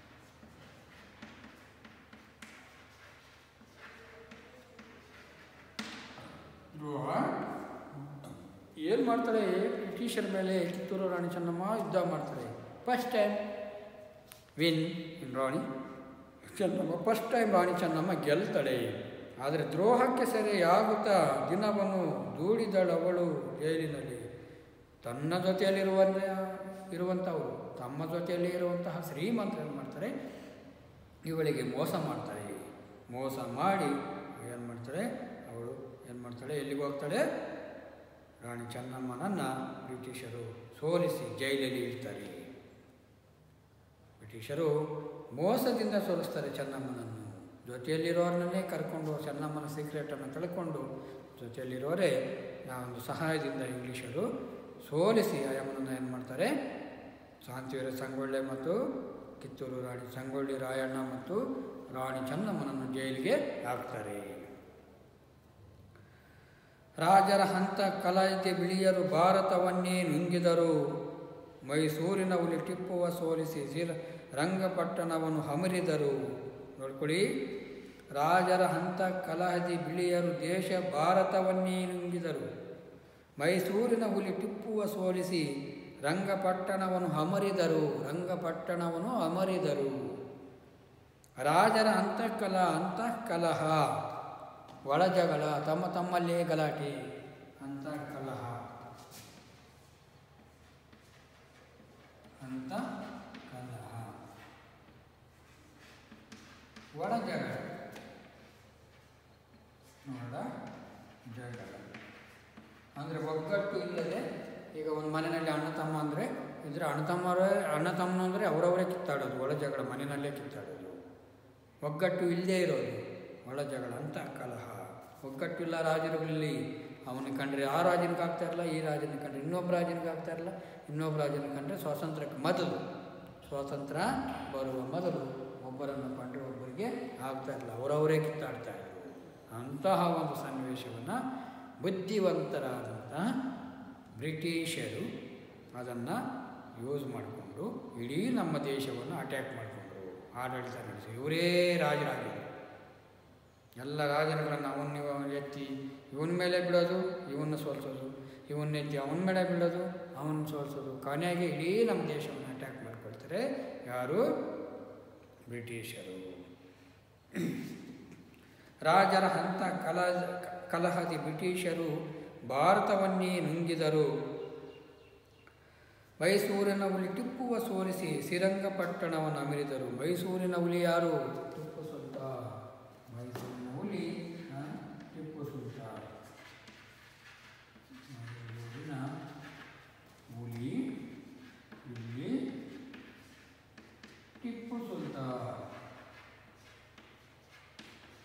Speaker 1: ದ್ರೋಹ ಏನು ಮಾಡ್ತಾಳೆ ಬ್ರಿಟಿಷರ ಮೇಲೆ ಕಿತ್ತೂರು ರಾಣಿ ಚೆನ್ನಮ್ಮ ಯುದ್ಧ ಮಾಡ್ತಾಳೆ first time win in Rani Chennamma first time Rani Chennamma ಗೆಲ್ತಾಳೆ ಆದರೆ ದ್ರೋಹಕ್ಕೆ ಸೆರೆಯಾಗುತ್ತಾ ದಿನವನ್ನು ದೂಡಿದಳವಳು ಜೈಲಿನಲ್ಲಿ ತನ್ನ ಜೊತೆಯಲ್ಲಿರುವ ಇರುವಂಥವರು ತಮ್ಮ ಜೊತೆಯಲ್ಲಿ ಇರುವಂತಹ ಶ್ರೀಮಂತರು ಏನು ಮಾಡ್ತಾರೆ ಇವಳಿಗೆ ಮೋಸ ಮಾಡ್ತಾರೆ ಮೋಸ ಮಾಡಿ ಏನು ಮಾಡ್ತಾಳೆ ಅವಳು ಏನು ಮಾಡ್ತಾಳೆ ಎಲ್ಲಿಗೆ ಹೋಗ್ತಾಳೆ ರಾಣಿ ಚೆನ್ನಮ್ಮನನ್ನು ಬ್ರಿಟಿಷರು ಸೋಲಿಸಿ ಜೈಲಲ್ಲಿ ಇಡ್ತಾರೆ ಬ್ರಿಟಿಷರು ಮೋಸದಿಂದ ಸೋಲಿಸ್ತಾರೆ ಚೆನ್ನಮ್ಮನನ್ನು ಜೊತೆಯಲ್ಲಿರೋರನ್ನೇ ಕರ್ಕೊಂಡು ಚೆನ್ನಮ್ಮನ ಸೀಕ್ರೆಟನ್ನು ಕಳ್ಕೊಂಡು ಜೊತೆಯಲ್ಲಿರೋರೇ ನಾವೊಂದು ಸಹಾಯದಿಂದ ಇಂಗ್ಲೀಷರು ಸೋಲಿಸಿ ಆಯಮ್ಮನನ್ನು ಏನು ಮಾಡ್ತಾರೆ ಶಾಂತಿವೀರ ಸಂಗೊಳ್ಳಿ ಮತ್ತು ಕಿತ್ತೂರು ರಾಣಿ ಸಂಗೊಳ್ಳಿ ರಾಯಣ್ಣ ಮತ್ತು ರಾಣಿ ಚೆನ್ನಮ್ಮನನ್ನು ಜೈಲಿಗೆ ಹಾಕ್ತಾರೆ ರಾಜರ ಹಂತ ಕಲಾಯಿತೆ ಬಿಳಿಯರು ಭಾರತವನ್ನೇ ನುಂಗಿದರು ಮೈಸೂರಿನ ಹುಲಿ ಟಿಪ್ಪುವ ಸೋಲಿಸಿ ಸಿರ ರಂಗಪಟ್ಟಣವನ್ನು ಹಮರಿದರು ನೋಡ್ಕೊಳ್ಳಿ ರಾಜರ ಹಂತ ಕಲಹದಿ ಬಿಳಿಯರು ದೇಶ ಭಾರತವನ್ನೇ ನುಂಗಿದರು ಮೈಸೂರಿನ ಹುಲಿ ಟಿಪ್ಪುವ ಸೋಲಿಸಿ ರಂಗಪಟ್ಟಣವನ್ನು ಹಮರಿದರು ರಂಗಪಟ್ಟಣವನ್ನು ಅಮರಿದರು ರಾಜರ ಅಂತಃಕಲ ಅಂತಃಕಲಹ ಒಳಜಗಳ ತಮ್ಮ ತಮ್ಮಲ್ಲೇ ಗಲಾಟೆ ಅಂತಃಕಲಹ ಅಂತ ಕಲಹ ಒಳಜಗಳ ನೋಡ ಜಗಳ ಅಂದರೆ ಒಗ್ಗಟ್ಟು ಇಲ್ಲದೆ ಈಗ ಒಂದು ಮನೆಯಲ್ಲಿ ಅಣ್ಣ ತಮ್ಮ ಅಂದರೆ ಇದ್ರೆ ಅಣ್ಣ ತಮ್ಮರೇ ಅಣ್ಣ ತಮ್ಮ ಅಂದರೆ ಅವರವರೇ ಕಿತ್ತಾಡೋದು ಒಳ ಜಗಳ ಮನೆಯಲ್ಲೇ ಕಿತ್ತಾಡೋದು ಒಗ್ಗಟ್ಟು ಇಲ್ಲದೇ ಇರೋದು ಒಳ ಜಗಳ ಅಂತ ಕಲಹ ಒಗ್ಗಟ್ಟಿಲ್ಲ ರಾಜರುಗಳಲ್ಲಿ ಅವನ ಕಂಡ್ರೆ ಆ ರಾಜನಿಗೆ ಆಗ್ತಾ ಇರಲ್ಲ ಈ ರಾಜನ ಕಂಡ್ರೆ ಇನ್ನೊಬ್ಬ ರಾಜನಿಗೆ ಆಗ್ತಾ ಇರಲ್ಲ ಇನ್ನೊಬ್ಬ ರಾಜನ ಕಂಡ್ರೆ ಸ್ವಾತಂತ್ರ್ಯಕ್ಕೆ ಮೊದಲು ಸ್ವಾತಂತ್ರ್ಯ ಬರುವ ಮೊದಲು ಒಬ್ಬರನ್ನು ಕಂಡ್ರೆ ಒಬ್ಬರಿಗೆ ಆಗ್ತಾ ಇರಲ್ಲ ಅವರವರೇ ಕಿತ್ತಾಡ್ತಾ ಇದ್ರು ಅಂತಹ ಒಂದು ಸನ್ನಿವೇಶವನ್ನು ಬುದ್ಧಿವಂತರಾದಂಥ ಬ್ರಿಟಿಷರು ಅದನ್ನು ಯೂಸ್ ಮಾಡಿಕೊಂಡು ಇಡೀ ನಮ್ಮ ದೇಶವನ್ನು ಅಟ್ಯಾಕ್ ಮಾಡಿಕೊಂಡ್ರು ಆಡಳಿತ ನಡೆಸಿ ಇವರೇ ರಾಜರಾಗಿದ್ದರು ಎಲ್ಲ ರಾಜರುಗಳನ್ನು ಅವನ್ನ ನೀವು ಎತ್ತಿ ಇವನ ಮೇಲೆ ಬಿಡೋದು ಇವನ್ನ ಸೋಲಿಸೋದು ಇವನ್ನ ಎತ್ತಿ ಅವನ ಮೇಲೆ ಬಿಡೋದು ಅವನ್ನ ಸೋಲಿಸೋದು ಕೊನೆಗೆ ಇಡೀ ನಮ್ಮ ದೇಶವನ್ನು ಅಟ್ಯಾಕ್ ಮಾಡಿಕೊಳ್ತಾರೆ ಯಾರು ಬ್ರಿಟಿಷರು ರಾಜರ ಹಂತ ಕಲ ಕಲಹದಿ ಬ್ರಿಟಿಷರು ಭಾರತವನ್ನೇ ನುಂಗಿದರು ಮೈಸೂರಿನ ಹುಲಿ ಟಿಪ್ಪುವ ಸೋಲಿಸಿ ಶ್ರೀರಂಗಪಟ್ಟಣವನ್ನು ಅಮಿರಿದರು ಮೈಸೂರಿನ ಹುಲಿ ಯಾರು ಟಿಪ್ಪು ಸುಲ್ತಾನ್ ಮೈಸೂರಿನ ಹುಲಿ ಆ, ಟಿಪ್ಪು ಸುಲ್ತಾನ್ ಮೈಸೂರಿನ ಹುಲಿ ಇಲ್ಲಿ ಟಿಪ್ಪು ಸುಲ್ತಾನ್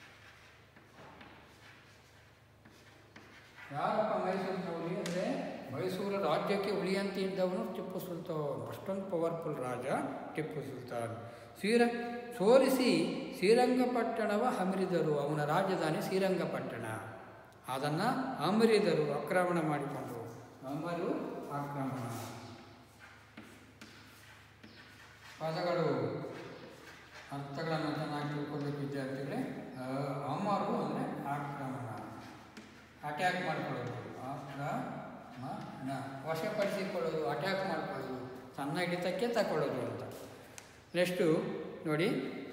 Speaker 1: ಯಾರಪ್ಪ ಮೈಸೂರಿನ ಹುಲಿ ಅಂದರೆ ಮೈಸೂರು ರಾಜ್ಯಕ್ಕೆ ಉಳಿಯಂತೆ ಇದ್ದವನು ಟಿಪ್ಪು ಸುಲ್ತಾನ್ ಅಷ್ಟೊಂದು ಪವರ್ಫುಲ್ ರಾಜ ಟಿಪ್ಪು ಸುಲ್ತಾನ್ ಶ್ರೀರ ಸೋಲಿಸಿ ಶ್ರೀರಂಗಪಟ್ಟಣವ ಹಮಿರಿದರು ಅವನ ರಾಜಧಾನಿ ಶ್ರೀರಂಗಪಟ್ಟಣ ಅದನ್ನು ಅಮರಿದರು ಆಕ್ರಮಣ ಮಾಡಿಕೊಂಡರು ಅಮರು ಆಕ್ರಮಣ ಪದಗಳು ಅರ್ಥಗಳನ್ನು ಚೆನ್ನಾಗಿ ತಿಳ್ಕೊಳ್ಬೇಕು ವಿದ್ಯಾರ್ಥಿಗಳೇ ಆ, ಅಮರು ಅಂದರೆ ಆಕ್ರಮಣ ಅಟ್ಯಾಕ್ ಮಾಡ್ಕೊಳ್ಳೋದು ಆಕ್ರಮಣ ವಶಪಡಿಸಿಕೊಳ್ಳೋದು ಅಟ್ಯಾಕ್ ಮಾಡ್ಕೊಳ್ಳೋದು ಸಣ್ಣ ಹಿಡಿತಕ್ಕೆ ತಗೊಳ್ಳೋದು ಅಂತ ನೆಕ್ಸ್ಟು ನೋಡಿ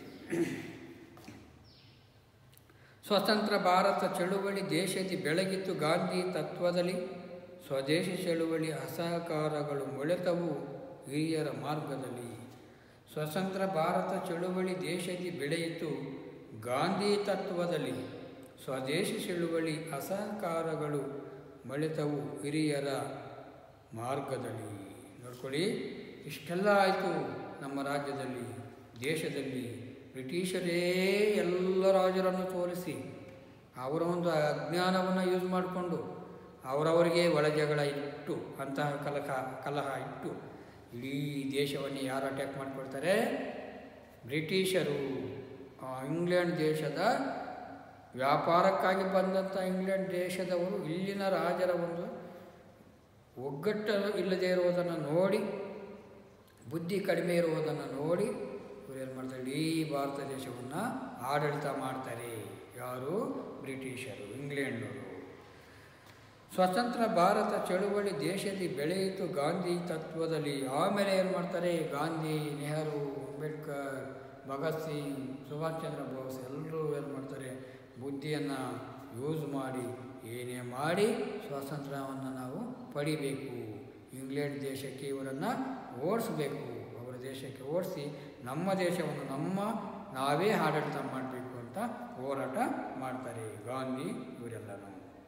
Speaker 1: ಸ್ವತಂತ್ರ ಭಾರತ ಚಳುವಳಿ ದೇಶದಿ ಬೆಳಗಿತ್ತು ಗಾಂಧಿ ತತ್ವದಲ್ಲಿ ಸ್ವದೇಶಿ ಚಳುವಳಿ ಅಸಹಕಾರಗಳು ಮೊಳೆತವು ಹಿರಿಯರ ಮಾರ್ಗದಲ್ಲಿ ಸ್ವತಂತ್ರ ಭಾರತ ಚಳುವಳಿ ದೇಶದಿ ಬೆಳೆಯಿತು ಗಾಂಧಿ ತತ್ವದಲ್ಲಿ ಸ್ವದೇಶಿ ಚಳುವಳಿ ಅಸಹಕಾರಗಳು ಮೊಳೆತವು ಹಿರಿಯರ ಮಾರ್ಗದಲ್ಲಿ ನೋಡ್ಕೊಳ್ಳಿ ಇಷ್ಟೆಲ್ಲ ಆಯಿತು ನಮ್ಮ ರಾಜ್ಯದಲ್ಲಿ ದೇಶದಲ್ಲಿ ಬ್ರಿಟಿಷರೇ ಎಲ್ಲ ರಾಜರನ್ನು ಸೋಲಿಸಿ ಅವರ ಒಂದು ಅಜ್ಞಾನವನ್ನು ಯೂಸ್ ಮಾಡಿಕೊಂಡು ಅವರವರಿಗೆ ಒಳಜಗಳ ಇಟ್ಟು ಅಂತಹ ಕಲಹ ಕಲಹ ಇಟ್ಟು ಇಡೀ ದೇಶವನ್ನು ಯಾರು ಅಟ್ಯಾಕ್ ಮಾಡಿಕೊಳ್ತಾರೆ ಬ್ರಿಟಿಷರು ಆ ಇಂಗ್ಲೆಂಡ್ ದೇಶದ ವ್ಯಾಪಾರಕ್ಕಾಗಿ ಬಂದಂಥ ಇಂಗ್ಲೆಂಡ್ ದೇಶದವರು ಇಲ್ಲಿನ ರಾಜರ ಒಂದು ಒಗ್ಗಟ್ಟು ಇಲ್ಲದೆ ಇರುವುದನ್ನು ನೋಡಿ ಬುದ್ಧಿ ಕಡಿಮೆ ಇರುವುದನ್ನು ನೋಡಿ ಇವರೇನು ಮಾಡ್ತಾರೆ ಇಡೀ ಭಾರತ ದೇಶವನ್ನು ಆಡಳಿತ ಮಾಡ್ತಾರೆ ಯಾರು ಬ್ರಿಟಿಷರು ಇಂಗ್ಲೆಂಡ್ನವರು ಸ್ವತಂತ್ರ ಭಾರತ ಚಳುವಳಿ ದೇಶದಲ್ಲಿ ಬೆಳೆಯಿತು ಗಾಂಧಿ ತತ್ವದಲ್ಲಿ ಆಮೇಲೆ ಏನು ಮಾಡ್ತಾರೆ ಗಾಂಧಿ ನೆಹರು ಅಂಬೇಡ್ಕರ್ ಭಗತ್ ಸಿಂಗ್ ಸುಭಾಷ್ ಚಂದ್ರ ಬೋಸ್ ಎಲ್ಲರೂ ಏನು ಮಾಡ್ತಾರೆ ಬುದ್ಧಿಯನ್ನು ಯೂಸ್ ಮಾಡಿ ಏನೇ ಮಾಡಿ ಸ್ವಾತಂತ್ರ್ಯವನ್ನು ನಾವು ಪಡಿಬೇಕು ಇಂಗ್ಲೆಂಡ್ ದೇಶಕ್ಕೆ ಇವರನ್ನು ಓಡಿಸ್ಬೇಕು ಅವರ ದೇಶಕ್ಕೆ ಓಡಿಸಿ ನಮ್ಮ ದೇಶವನ್ನು ನಮ್ಮ ನಾವೇ ಆಡಳಿತ ಮಾಡಬೇಕು ಅಂತ ಹೋರಾಟ ಮಾಡ್ತಾರೆ ಗಾಂಧಿ ಇವರೆಲ್ಲನೂ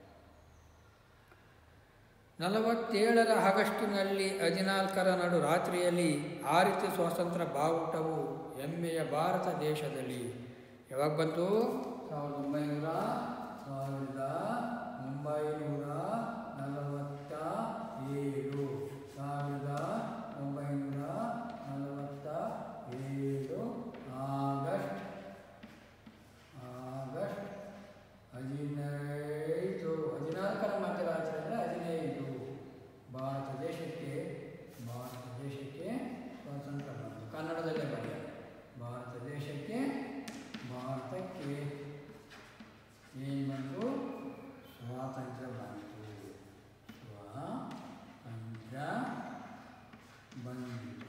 Speaker 1: ನಲವತ್ತೇಳರ ಆಗಸ್ಟಿನಲ್ಲಿ ಹದಿನಾಲ್ಕರ ನಡು ರಾತ್ರಿಯಲ್ಲಿ ಆರಿತು ಸ್ವಾತಂತ್ರ್ಯ ಬಾವುಟವು ಹೆಮ್ಮೆಯ ಭಾರತ ದೇಶದಲ್ಲಿ ಯಾವಾಗ ಬಂತು ಸಾವಿರದ ಒಂಬೈನೂರ ಸಾವಿರದ ಒಂಬೈನೂರ ನಲವತ್ತ ಏಳು ಸಾವಿರದ ಒಂಬೈನೂರ ನಲವತ್ತ ಏಳು ಆಗಸ್ಟ್ ಆಗಸ್ಟ್ ಹದಿನೈದು ಹದಿನಾಲ್ಕರ ಮಧ್ಯರಾತ್ರಿ ಅಂದರೆ ಹದಿನೈದು ಭಾರತ ದೇಶಕ್ಕೆ ಭಾರತ ದೇಶಕ್ಕೆ ಸ್ವಾತಂತ್ರ್ಯ ಬಂತು ಕನ್ನಡದಲ್ಲೇ ಬರೆಯ ಭಾರತ ದೇಶಕ್ಕೆ ಭಾರತಕ್ಕೆ ಏನು ಬಂತು ಸ್ವಾತಂತ್ರ್ಯ ಬಂತು ಸ್ವಾತಂತ್ರ್ಯ ಬಂತು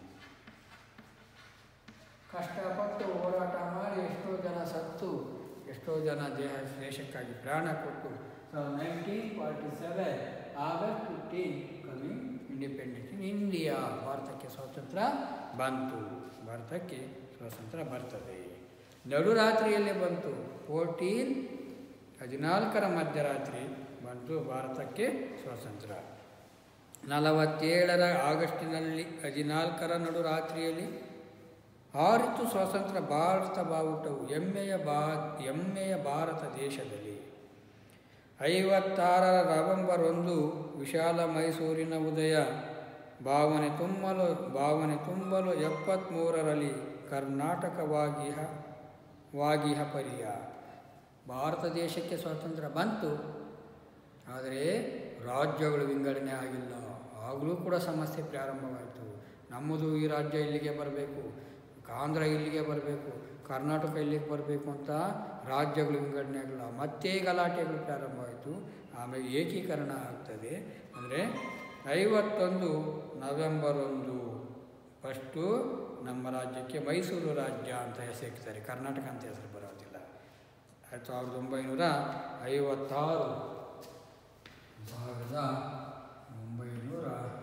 Speaker 1: ಕಷ್ಟಪಟ್ಟು ಹೋರಾಟ ಮಾಡಿ ಎಷ್ಟೋ ಜನ ಸತ್ತು ಎಷ್ಟೋ ಜನ ದೇಹ ದೇಶಕ್ಕಾಗಿ ಪ್ರಾಣ ಕೊಟ್ಟು so nineteen forty seven August fifteen coming independence in India ಭಾರತಕ್ಕೆ ಸ್ವಾತಂತ್ರ್ಯ ಬಂತು ಭಾರತಕ್ಕೆ ಸ್ವಾತಂತ್ರ್ಯ ಬರ್ತದೆ ನಡುರಾತ್ರಿಯಲ್ಲೇ ಬಂತು ಫೋರ್ಟೀನ್ ಹದಿನಾಲ್ಕರ ಮಧ್ಯರಾತ್ರಿ ಬಂತು ಭಾರತಕ್ಕೆ ಸ್ವಾತಂತ್ರ್ಯ ನಲವತ್ತೇಳರ ಆಗಸ್ಟಿನಲ್ಲಿ ಹದಿನಾಲ್ಕರ ನಡುರಾತ್ರಿಯಲ್ಲಿ ಆರಿತು ಸ್ವಾತಂತ್ರ್ಯ ಭಾರತ ಬಾವುಟವು ಹೆಮ್ಮೆಯ ಬಾ ಹೆಮ್ಮೆಯ ಭಾರತ ದೇಶದಲ್ಲಿ ಐವತ್ತಾರರ ನವೆಂಬರ್ ಒಂದು ವಿಶಾಲ ಮೈಸೂರಿನ ಉದಯ ಭಾವನೆ ತುಂಬಲು ಭಾವನೆ ತುಂಬಲು ಎಪ್ಪತ್ತ್ಮೂರರಲ್ಲಿ ಕರ್ನಾಟಕವಾಗಿಹ ವಾಗಿಹ ಪರಿಯ ಭಾರತ ದೇಶಕ್ಕೆ ಸ್ವಾತಂತ್ರ್ಯ ಬಂತು ಆದರೆ ರಾಜ್ಯಗಳು ವಿಂಗಡಣೆ ಆಗಿಲ್ಲ ಆಗಲೂ ಕೂಡ ಸಮಸ್ಯೆ ಪ್ರಾರಂಭವಾಯಿತು ನಮ್ಮದು ಈ ರಾಜ್ಯ ಇಲ್ಲಿಗೆ ಬರಬೇಕು ಆಂಧ್ರ ಇಲ್ಲಿಗೆ ಬರಬೇಕು ಕರ್ನಾಟಕ ಇಲ್ಲಿಗೆ ಬರಬೇಕು ಅಂತ ರಾಜ್ಯಗಳು ವಿಂಗಡಣೆ ಆಗಲ್ಲ ಮತ್ತೆ ಗಲಾಟೆಗಳು ಪ್ರಾರಂಭವಾಯಿತು ಆಮೇಲೆ ಏಕೀಕರಣ ಆಗ್ತದೆ ಅಂದರೆ ಐವತ್ತೊಂದು ನವೆಂಬರ್ ಒಂದು ಫಸ್ಟು ನಮ್ಮ ರಾಜ್ಯಕ್ಕೆ ಮೈಸೂರು ರಾಜ್ಯ ಅಂತ ಹೆಸರಿಡ್ತಾರೆ ಕರ್ನಾಟಕ ಅಂತ ಹೆಸರು ಬರೋದಿಲ್ಲ ಸಾವಿರದ ಒಂಬೈನೂರ ಐವತ್ತಾರು ಸಾವಿರದ ಒಂಬೈನೂರ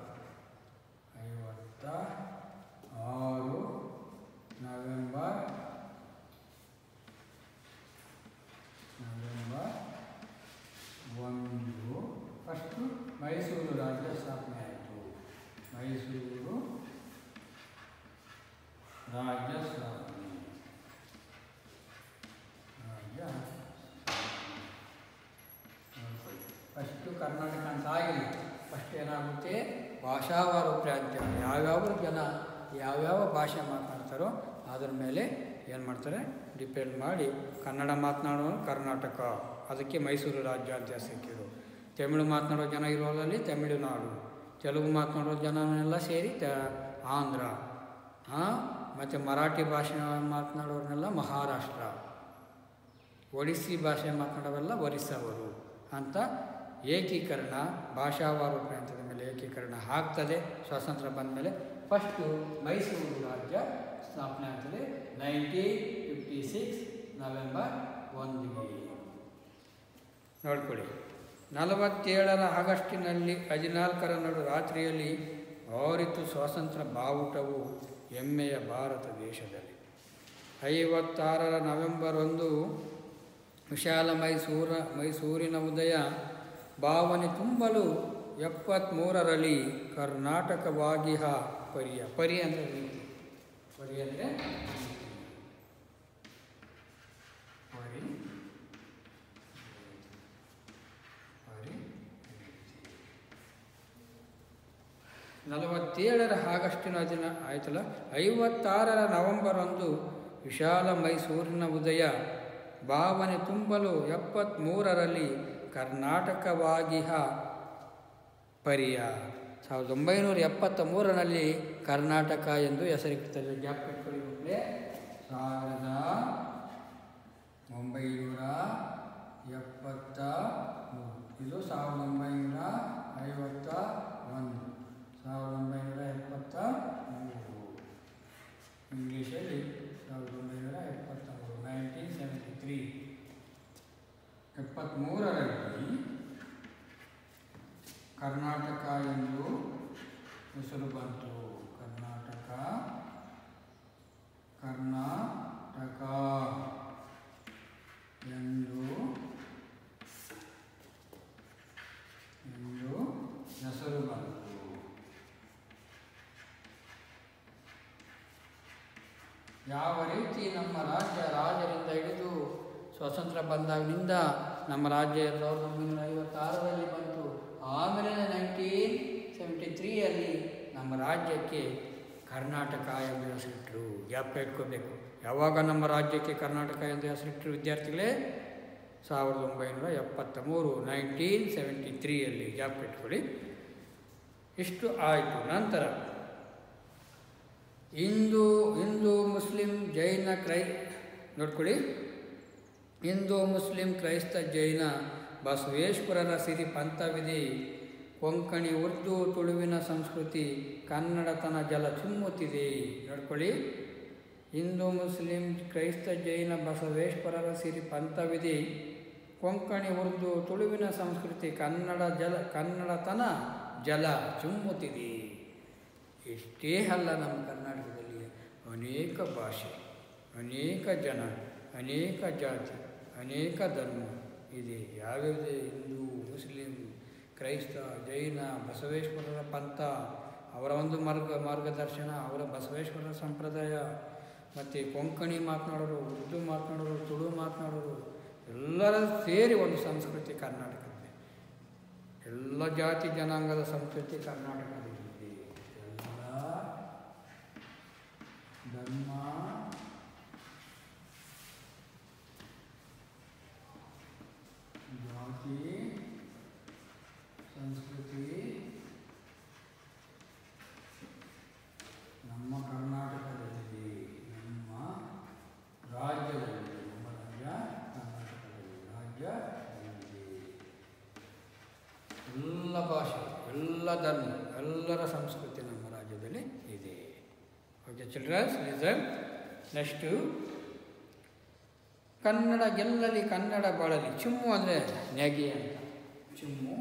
Speaker 1: ಐವತ್ತ ಆರು ನವೆಂಬರ್ ನವೆಂಬರ್ ಒಂದು ಫಸ್ಟು ಮೈಸೂರು ರಾಜ್ಯ ಸ್ಥಾಪನೆ ಆಯಿತು ಮೈಸೂರು ರಾಜ್ಯ ಸ್ಥಾಪನೆ ರಾಜ್ಯ ಫಸ್ಟು ಕರ್ನಾಟಕ ಅಂತ ಆಗಿಲ್ಲ ಫಸ್ಟ್ ಏನಾಗುತ್ತೆ ಭಾಷಾವಾರು ಪ್ರಾಂತ್ಯ ಯಾವ್ಯಾವ ಜನ ಯಾವ್ಯಾವ ಭಾಷೆ ಮಾತನಾಡ್ತಾರೋ ಅದ್ರ ಮೇಲೆ ಏನು ಮಾಡ್ತಾರೆ ಡಿಪೆಂಡ್ ಮಾಡಿ ಕನ್ನಡ ಮಾತನಾಡೋನು ಕರ್ನಾಟಕ ಅದಕ್ಕೆ ಮೈಸೂರು ರಾಜ್ಯ ಅಂತ ಸಿಕ್ಕಿರು ತಮಿಳು ಮಾತನಾಡೋ ಜನ ಇರೋದಲ್ಲಿ ತಮಿಳುನಾಡು ತೆಲುಗು ಮಾತನಾಡೋ ಜನನೆಲ್ಲ ಸೇರಿ ತ ಆಂಧ್ರ ಮತ್ತು ಮರಾಠಿ ಭಾಷೆ ಮಾತನಾಡೋರನ್ನೆಲ್ಲ ಮಹಾರಾಷ್ಟ್ರ ಒಡಿಸ್ಸಿ ಭಾಷೆ ಮಾತನಾಡೋವೆಲ್ಲ ಒರಿಸ್ಸವರು ಅಂತ ಏಕೀಕರಣ ಭಾಷಾವಾರು ಪ್ರಾಂತ್ಯದ ಮೇಲೆ ಏಕೀಕರಣ ಆಗ್ತದೆ ಸ್ವಾತಂತ್ರ್ಯ ಬಂದ ಮೇಲೆ ಫಸ್ಟು ಮೈಸೂರು ರಾಜ್ಯ ಸ್ಥಾಪನೆ ಆಗ್ತದೆ ನೈನ್ಟೀನ್ ಫಿಫ್ಟಿ ಸಿಕ್ಸ್ ನವೆಂಬರ್ ಒಂದಿಗೆ ನೋಡ್ಕೊಳ್ಳಿ ನಲವತ್ತೇಳರ ಆಗಸ್ಟಿನಲ್ಲಿ ಹದಿನಾಲ್ಕರ ನಡು ರಾತ್ರಿಯಲ್ಲಿ ಆರಿತು ಸ್ವಾತಂತ್ರ್ಯ ಬಾವುಟವು ಹೆಮ್ಮೆಯ ಭಾರತ ದೇಶದಲ್ಲಿ ಐವತ್ತಾರರ ನವೆಂಬರ್ ಒಂದು ವಿಶಾಲ ಮೈಸೂರ ಮೈಸೂರಿನ ಉದಯ ಭಾವನೆ ತುಂಬಲು ಎಪ್ಪತ್ತ್ಮೂರರಲ್ಲಿ ಕರ್ನಾಟಕವಾಗಿಹ ಪರಿಯ ಪರಿ ಅಂದರೆ ರೀತಿ ಪರಿ ಅಂದರೆ ಪರಿ ಪರಿ ನಲವತ್ತೇಳರ ಆಗಸ್ಟಿನ ದಿನ ಆಯ್ತಲ್ಲ ಐವತ್ತಾರರ ನವೆಂಬರ್ ಒಂದು ವಿಶಾಲ ಮೈಸೂರಿನ ಉದಯ ಭಾವನೆ ತುಂಬಲು ಎಪ್ಪತ್ತ್ಮೂರರಲ್ಲಿ ಕರ್ನಾಟಕವಾಗಿಹ ಪರಿಯ ಸಾವಿರದ ಒಂಬೈನೂರ ಎಪ್ಪತ್ತ ಮೂರರಲ್ಲಿ ಕರ್ನಾಟಕ ಎಂದು ಹೆಸರಿಡುತ್ತದೆ ಜ್ಞಾಪಕ ಇಟ್ಕೊಳ್ಳಿ ಮಕ್ಕಳೇ ಸಾವಿರದ ಒಂಬೈನೂರ ಎಪ್ಪತ್ತ ಮೂರು ಇದು ಸಾವಿರದ ಒಂಬೈನೂರ ಐವತ್ತ ಒಂದು ಸಾವಿರದ ಒಂಬೈನೂರ ಎಪ್ಪತ್ತ ಮೂರು ಇಂಗ್ಲೀಷಲ್ಲಿ ಸಾವಿರದ ಒಂಬೈನೂರ ಎಪ್ಪತ್ತ ಮೂರು ನೈನ್ಟೀನ್ ಸೆವೆಂಟಿ ತ್ರೀ ಎಪ್ಪತ್ತ್ಮೂರರಲ್ಲಿ ಕರ್ನಾಟಕ ಎಂದು ಹೆಸರು ಬಂತು ಕರ್ನಾಟಕ ಕರ್ನಾಟಕ ಎಂದು ಎಂದು ಹೆಸರು ಬಂತು ಯಾವ ರೀತಿ ನಮ್ಮ ರಾಜ್ಯ ರಾಜರಿಂದ ಹಿಡಿದು ಸ್ವಾತಂತ್ರ್ಯ ಬಂದಾಗಿನಿಂದ ನಮ್ಮ ರಾಜ್ಯ ಸಾವಿರದ ಒಂಬೈನೂರ ಐವತ್ತಾರರಲ್ಲಿ ಬಂತು ಆಮೇಲೆ ನೈನ್ಟೀನ್ ಸೆವೆಂಟಿ ತ್ರೀಯಲ್ಲಿ ನಮ್ಮ ರಾಜ್ಯಕ್ಕೆ ಕರ್ನಾಟಕ ಎಂದು ಹೆಸರಿಟ್ಟರು ಜ್ಞಾಪಕ ಇಟ್ಕೋಬೇಕು ಯಾವಾಗ ನಮ್ಮ ರಾಜ್ಯಕ್ಕೆ ಕರ್ನಾಟಕ ಎಂದು ಹೆಸರಿಟ್ಟರು ವಿದ್ಯಾರ್ಥಿಗಳೇ ಸಾವಿರದ ಒಂಬೈನೂರ ಎಪ್ಪತ್ತ ಮೂರು ನೈನ್ಟೀನ್ ಸೆವೆಂಟಿ ತ್ರೀಯಲ್ಲಿ ಜ್ಞಾಪಕ ಇಟ್ಕೊಳ್ಳಿ ಇಷ್ಟು ಆಯಿತು ನಂತರ ಹಿಂದೂ ಹಿಂದೂ ಮುಸ್ಲಿಂ ಜೈನ ಕ್ರೈ ನೋಡ್ಕೊಳ್ಳಿ ಹಿಂದೂ ಮುಸ್ಲಿಂ ಕ್ರೈಸ್ತ ಜೈನ ಬಸವೇಶ್ವರರ ಸಿರಿ ಪಂಥವಿದೆ ಕೊಂಕಣಿ ಉರ್ದು ತುಳುವಿನ ಸಂಸ್ಕೃತಿ ಕನ್ನಡತನ ಜಲ ಚುಮ್ಮುತ್ತಿದೆ ನೋಡ್ಕೊಳ್ಳಿ ಹಿಂದೂ ಮುಸ್ಲಿಂ ಕ್ರೈಸ್ತ ಜೈನ ಬಸವೇಶ್ವರರ ಸಿರಿ ಪಂಥವಿದೆ ಕೊಂಕಣಿ ಉರ್ದು ತುಳುವಿನ ಸಂಸ್ಕೃತಿ ಕನ್ನಡ ಜಲ ಕನ್ನಡತನ ಜಲ ಚುಮ್ಮುತ್ತಿದೆ ಇಷ್ಟೇ ಅಲ್ಲ ನಮ್ಮ ಕರ್ನಾಟಕದಲ್ಲಿ ಅನೇಕ ಭಾಷೆ ಅನೇಕ ಜನ ಅನೇಕ ಜಾತಿ ಅನೇಕ ಧರ್ಮ ಇದೆ ಯಾವ್ಯಾವುದೇ ಹಿಂದೂ ಮುಸ್ಲಿಂ ಕ್ರೈಸ್ತ ಜೈನ ಬಸವೇಶ್ವರರ ಪಂಥ ಅವರ ಒಂದು ಮಾರ್ಗ ಮಾರ್ಗದರ್ಶನ ಅವರ ಬಸವೇಶ್ವರರ ಸಂಪ್ರದಾಯ ಮತ್ತು ಕೊಂಕಣಿ ಮಾತನಾಡೋರು ಉರ್ದು ಮಾತನಾಡೋರು ತುಳು ಮಾತನಾಡೋರು ಎಲ್ಲರ ಸೇರಿ ಒಂದು ಸಂಸ್ಕೃತಿ ಕರ್ನಾಟಕದಲ್ಲಿ ಎಲ್ಲ ಜಾತಿ ಜನಾಂಗದ ಸಂಸ್ಕೃತಿ ಕರ್ನಾಟಕದಲ್ಲಿದೆ ಎಲ್ಲ ಧರ್ಮ ಜಾತಿ ಸಂಸ್ಕೃತಿ ನಮ್ಮ ಕರ್ನಾಟಕದಲ್ಲಿದೆ ನಮ್ಮ ರಾಜ್ಯದಲ್ಲಿದೆ ನಮ್ಮ ರಾಜ್ಯ ಕರ್ನಾಟಕದಲ್ಲಿ ರಾಜ್ಯದಲ್ಲಿದೆ ಎಲ್ಲ ಭಾಷೆ ಎಲ್ಲ ಧರ್ಮ ಎಲ್ಲರ ಸಂಸ್ಕೃತಿ ನಮ್ಮ ರಾಜ್ಯದಲ್ಲಿ ಇದೆ okay childrens listen next Kannada ಗೆಲ್ಲಲಿ ಕನ್ನಡ ಬಾಳಲಿ ಚುಮ್ಮು ಅಂದರೆ ನೆಗೆ ಅಂತ ಚುಮ್ಮು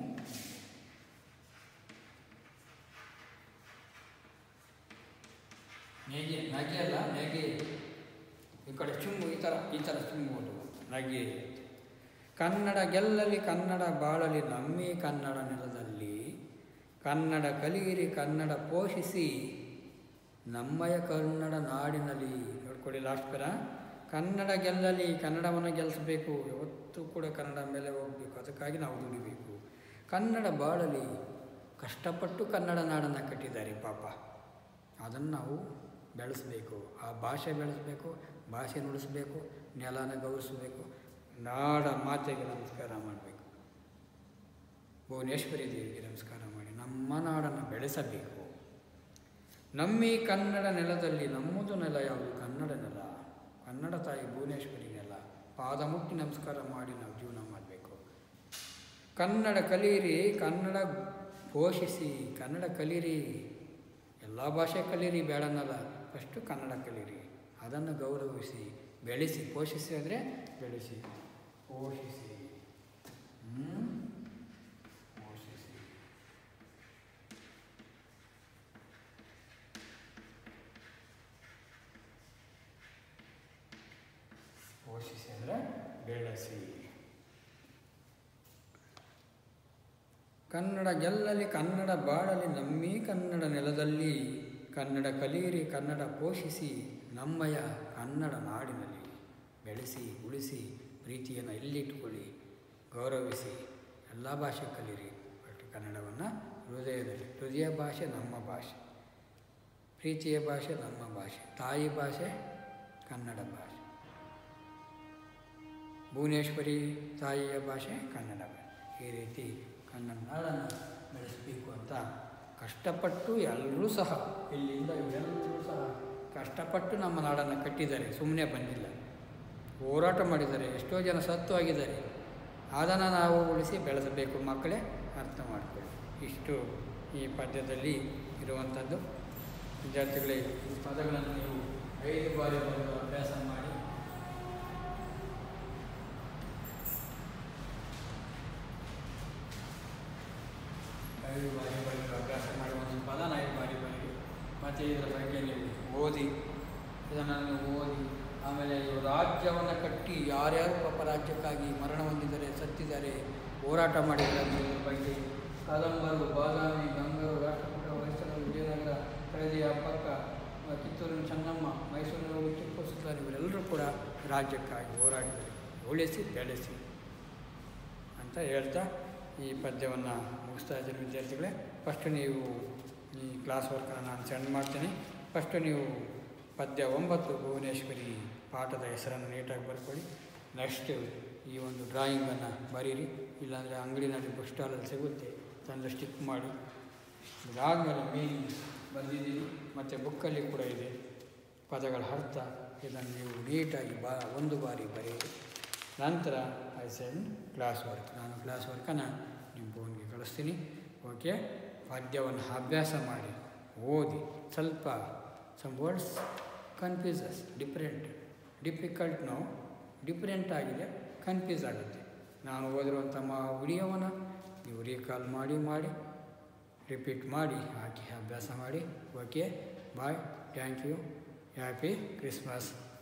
Speaker 1: ನೆಗೆ ನಗೆ ಅಲ್ಲ ನೆಗೆ ಈ ಕಡೆ ಚುಮ್ಮು ಈ ಥರ ಈ ಥರ ಚುಮ್ಮುವುದು ನಗೆ ಕನ್ನಡ ಗೆಲ್ಲಲಿ ಕನ್ನಡ ಬಾಳಲಿ ನಮ್ಮೇ ಕನ್ನಡ ನೆಲದಲ್ಲಿ ಕನ್ನಡ ಕಲಿಯಿರಿ ಕನ್ನಡ ಪೋಷಿಸಿ ನಮ್ಮಯ ಕನ್ನಡ ನಾಡಿನಲ್ಲಿ ನೋಡ್ಕೊಳ್ಳಿ ಲಾಸ್ಟ್ ಪೇರ ಕನ್ನಡ ಗೆಲ್ಲಲಿ ಕನ್ನಡವನ್ನು ಗೆಲ್ಲಿಸಬೇಕು ಯಾವತ್ತೂ ಕೂಡ ಕನ್ನಡ ಮೇಲೆ ಹೋಗಬೇಕು ಅದಕ್ಕಾಗಿ ನಾವು ದುಡಿಬೇಕು ಕನ್ನಡ ಬಾಳಲಿ ಕಷ್ಟಪಟ್ಟು ಕನ್ನಡ ನಾಡನ್ನು ಕಟ್ಟಿದ್ದಾರೆ ಪಾಪ ಅದನ್ನು ನಾವು ಬೆಳೆಸಬೇಕು ಆ ಭಾಷೆ ಬೆಳೆಸಬೇಕು ಭಾಷೆ ನುಡಿಸ್ಬೇಕು ನೆಲನ ಗೌರವಿಸಬೇಕು ನಾಡ ಮಾತೆಗೆ ನಮಸ್ಕಾರ ಮಾಡಬೇಕು ಭುವನೇಶ್ವರಿ ದೇವಿಗೆ ನಮಸ್ಕಾರ ಮಾಡಿ ನಮ್ಮ ನಾಡನ್ನು ಬೆಳೆಸಬೇಕು ನಮ್ಮ ಈ ಕನ್ನಡ ನೆಲದಲ್ಲಿ ನಮ್ಮದು ನೆಲ ಯಾವುದು ಕನ್ನಡ ನೆಲ ಕನ್ನಡ ತಾಯಿ ಭುವನೇಶ್ವರಿ ನೆಲ ಪಾದ ಮುಟ್ಟಿ ನಮಸ್ಕಾರ ಮಾಡಿ ನಾವು ಜೀವನ ಮಾಡಬೇಕು ಕನ್ನಡ ಕಲೀರಿ ಕನ್ನಡ ಪೋಷಿಸಿ ಕನ್ನಡ ಕಲೀರಿ ಎಲ್ಲ ಭಾಷೆ ಕಲೀರಿ ಬೇಡನ್ನಲ್ಲ ಫಸ್ಟು ಕನ್ನಡ ಕಲೀರಿ ಅದನ್ನು ಗೌರವಿಸಿ ಬೆಳೆಸಿ ಪೋಷಿಸಿ ಅಂದರೆ ಬೆಳೆಸಿ ಪೋಷಿಸಿ ಹ್ಮ್? ಪೋಷಿಸಿ ಪೋಷಿಸಿ ಅಂದರೆ ಬೆಳೆಸಿ ಕನ್ನಡ ಗೆಲ್ಲಲಿ ಕನ್ನಡ ಬಾಳಲಿ ನಮ್ಮೀ ಕನ್ನಡ ನೆಲದಲ್ಲಿ ಕನ್ನಡ ಕಲಿಯಿರಿ ಕನ್ನಡ ಪೋಷಿಸಿ ನಮ್ಮಯ ಕನ್ನಡ ನಾಡಿನಲ್ಲಿ ಬೆಳೆಸಿ ಉಳಿಸಿ ಪ್ರೀತಿಯನ್ನು ಎಲ್ಲಿಟ್ಕೊಳ್ಳಿ ಗೌರವಿಸಿ ಎಲ್ಲ ಭಾಷೆ ಕಲೀರಿ ಬಟ್ ಕನ್ನಡವನ್ನು ಹೃದಯದಲ್ಲಿ ಹೃದಯ ಭಾಷೆ ನಮ್ಮ ಭಾಷೆ ಪ್ರೀತಿಯ ಭಾಷೆ ನಮ್ಮ ಭಾಷೆ ತಾಯಿ ಭಾಷೆ ಕನ್ನಡ ಭಾಷೆ ಭುವನೇಶ್ವರಿ ತಾಯಿಯ ಭಾಷೆ ಕನ್ನಡ ಭಾಷೆ ಈ ರೀತಿ ಕನ್ನಡ ನಾಡನ್ನು ಬೆಳೆಸಬೇಕು ಅಂತ ಕಷ್ಟಪಟ್ಟು ಎಲ್ಲರೂ ಸಹ ಇಲ್ಲಿಂದ ಇವರೆಲ್ಲರೂ ಸಹ ಕಷ್ಟಪಟ್ಟು ನಮ್ಮ ನಾಡನ್ನು ಕಟ್ಟಿದ್ದಾರೆ ಸುಮ್ಮನೆ ಬಂದಿಲ್ಲ ಹೋರಾಟ ಮಾಡಿದ್ದಾರೆ ಎಷ್ಟೋ ಜನ ಸತ್ತು ಆಗಿದ್ದಾರೆ ಅದನ್ನು ನಾವು ಉಳಿಸಿ ಬೆಳೆಸಬೇಕು ಮಕ್ಕಳೇ ಅರ್ಥ ಮಾಡಿಕೊಳ್ಳಿ ಇಷ್ಟು ಈ ಪದ್ಯದಲ್ಲಿ ಇರುವಂಥದ್ದು ವಿದ್ಯಾರ್ಥಿಗಳೇ ಈ ಪದಗಳನ್ನು ನೀವು ಐದು ಬಾರಿ ಬಂದು ಅಭ್ಯಾಸ ಮಾಡಿ ಐದು ಬಾರಿ ಬರೆದು ಅಭ್ಯಾಸ ಮಾಡಿ ಒಂದು ಪದನ ಐದು ಬಾರಿ ಬರೀರಿ ಮತ್ತು ಇದರ ಬಗ್ಗೆ ನೀವು ಓದಿ ಇದನ್ನು ನೀವು ಓದಿ ಆಮೇಲೆ ಇವರು ರಾಜ್ಯವನ್ನು ಕಟ್ಟಿ ಯಾರ್ಯಾರು ಪಾಪ ರಾಜ್ಯಕ್ಕಾಗಿ ಮರಣ ಹೊಂದಿದ್ದಾರೆ ಸತ್ತಿದ್ದಾರೆ ಹೋರಾಟ ಮಾಡಿದ್ದಾರೆ ಇದ್ರ ಬಗ್ಗೆ ಕದಂಬರು ಬಾದಾಮಿ ಗಂಗರು ರಾಷ್ಟ್ರಕೂಟ ಹೊಯ್ಸಳರು ವಿಜಯನಗರ ಹಳದಿ ಅಪ್ಪಕ್ಕ ಕಿತ್ತೂರಿನ ಚೆನ್ನಮ್ಮ ಮೈಸೂರಿನ ಟಿಪ್ಪು ಸುಲ್ತಾನ್ ಇವರೆಲ್ಲರೂ ಕೂಡ ರಾಜ್ಯಕ್ಕಾಗಿ ಹೋರಾಡಿದ್ದಾರೆ ಉಳಿಸಿ ಬೆಳೆಸಿ ಅಂತ ಹೇಳ್ತಾ ಈ ಪದ್ಯವನ್ನು ಮುಗಿಸ್ತಾ ಇದ್ದೀನಿ ವಿದ್ಯಾರ್ಥಿಗಳೇ ಫಸ್ಟ್ ನೀವು ಈ ಕ್ಲಾಸ್ ವರ್ಕನ್ನು ನಾನು ಸೆಂಡ್ ಮಾಡ್ತೀನಿ ಫಸ್ಟ್ ನೀವು ಪದ್ಯ ಒಂಬತ್ತು ಭುವನೇಶ್ವರಿ ಪಾಠದ ಹೆಸರನ್ನು ನೀಟಾಗಿ ಬರ್ಕೊಳ್ಳಿ ನೆಕ್ಸ್ಟ್ ಈ ಒಂದು ಡ್ರಾಯಿಂಗನ್ನು ಬರೀರಿ ಇಲ್ಲಾಂದರೆ ಅಂಗಡಿನಲ್ಲಿ ಬುಕ್ ಸ್ಟಾಲಲ್ಲಿ ಸಿಗುತ್ತೆ ತಂದು ಸ್ಟಿಕ್ ಮಾಡಿ ಇದಾದಮೇಲೆ ಮೀನಿಂಗ್ ಬಂದಿದ್ದೀನಿ ಮತ್ತು ಬುಕ್ಕಲ್ಲಿ ಕೂಡ ಇದೆ ಪದಗಳ ಅರ್ಥ ಇದನ್ನು ನೀವು ನೀಟಾಗಿ ಬಾ ಒಂದು ಬಾರಿ ಬರೆಯಿರಿ ನಂತರ ಐ ಸೆಂಡ್ ಕ್ಲಾಸ್ ವರ್ಕ್ ನಾನು ಕ್ಲಾಸ್ ವರ್ಕನ್ನು ನಿಮ್ಮ ಫೋನ್ಗೆ ಕಳಿಸ್ತೀನಿ ಓಕೆ ಪದ್ಯವನ್ನು ಅಭ್ಯಾಸ ಮಾಡಿ ಓದಿ ಸ್ವಲ್ಪ some words confuses different difficult ನಾವು ಡಿಫ್ರೆಂಟ್ ಆಗಿದೆ ಕನ್ಫ್ಯೂಸ್ ಆಗುತ್ತೆ ನಾನು ಓದಿರುವಂಥ ಮಾ ವಿಡಿಯೋವನ್ನು ನೀವು ರೀಕಾಲ್ ಮಾಡಿ ಮಾಡಿ ರಿಪೀಟ್ ಮಾಡಿ ಹಾಕಿ ಅಭ್ಯಾಸ ಮಾಡಿ okay bye thank you happy Christmas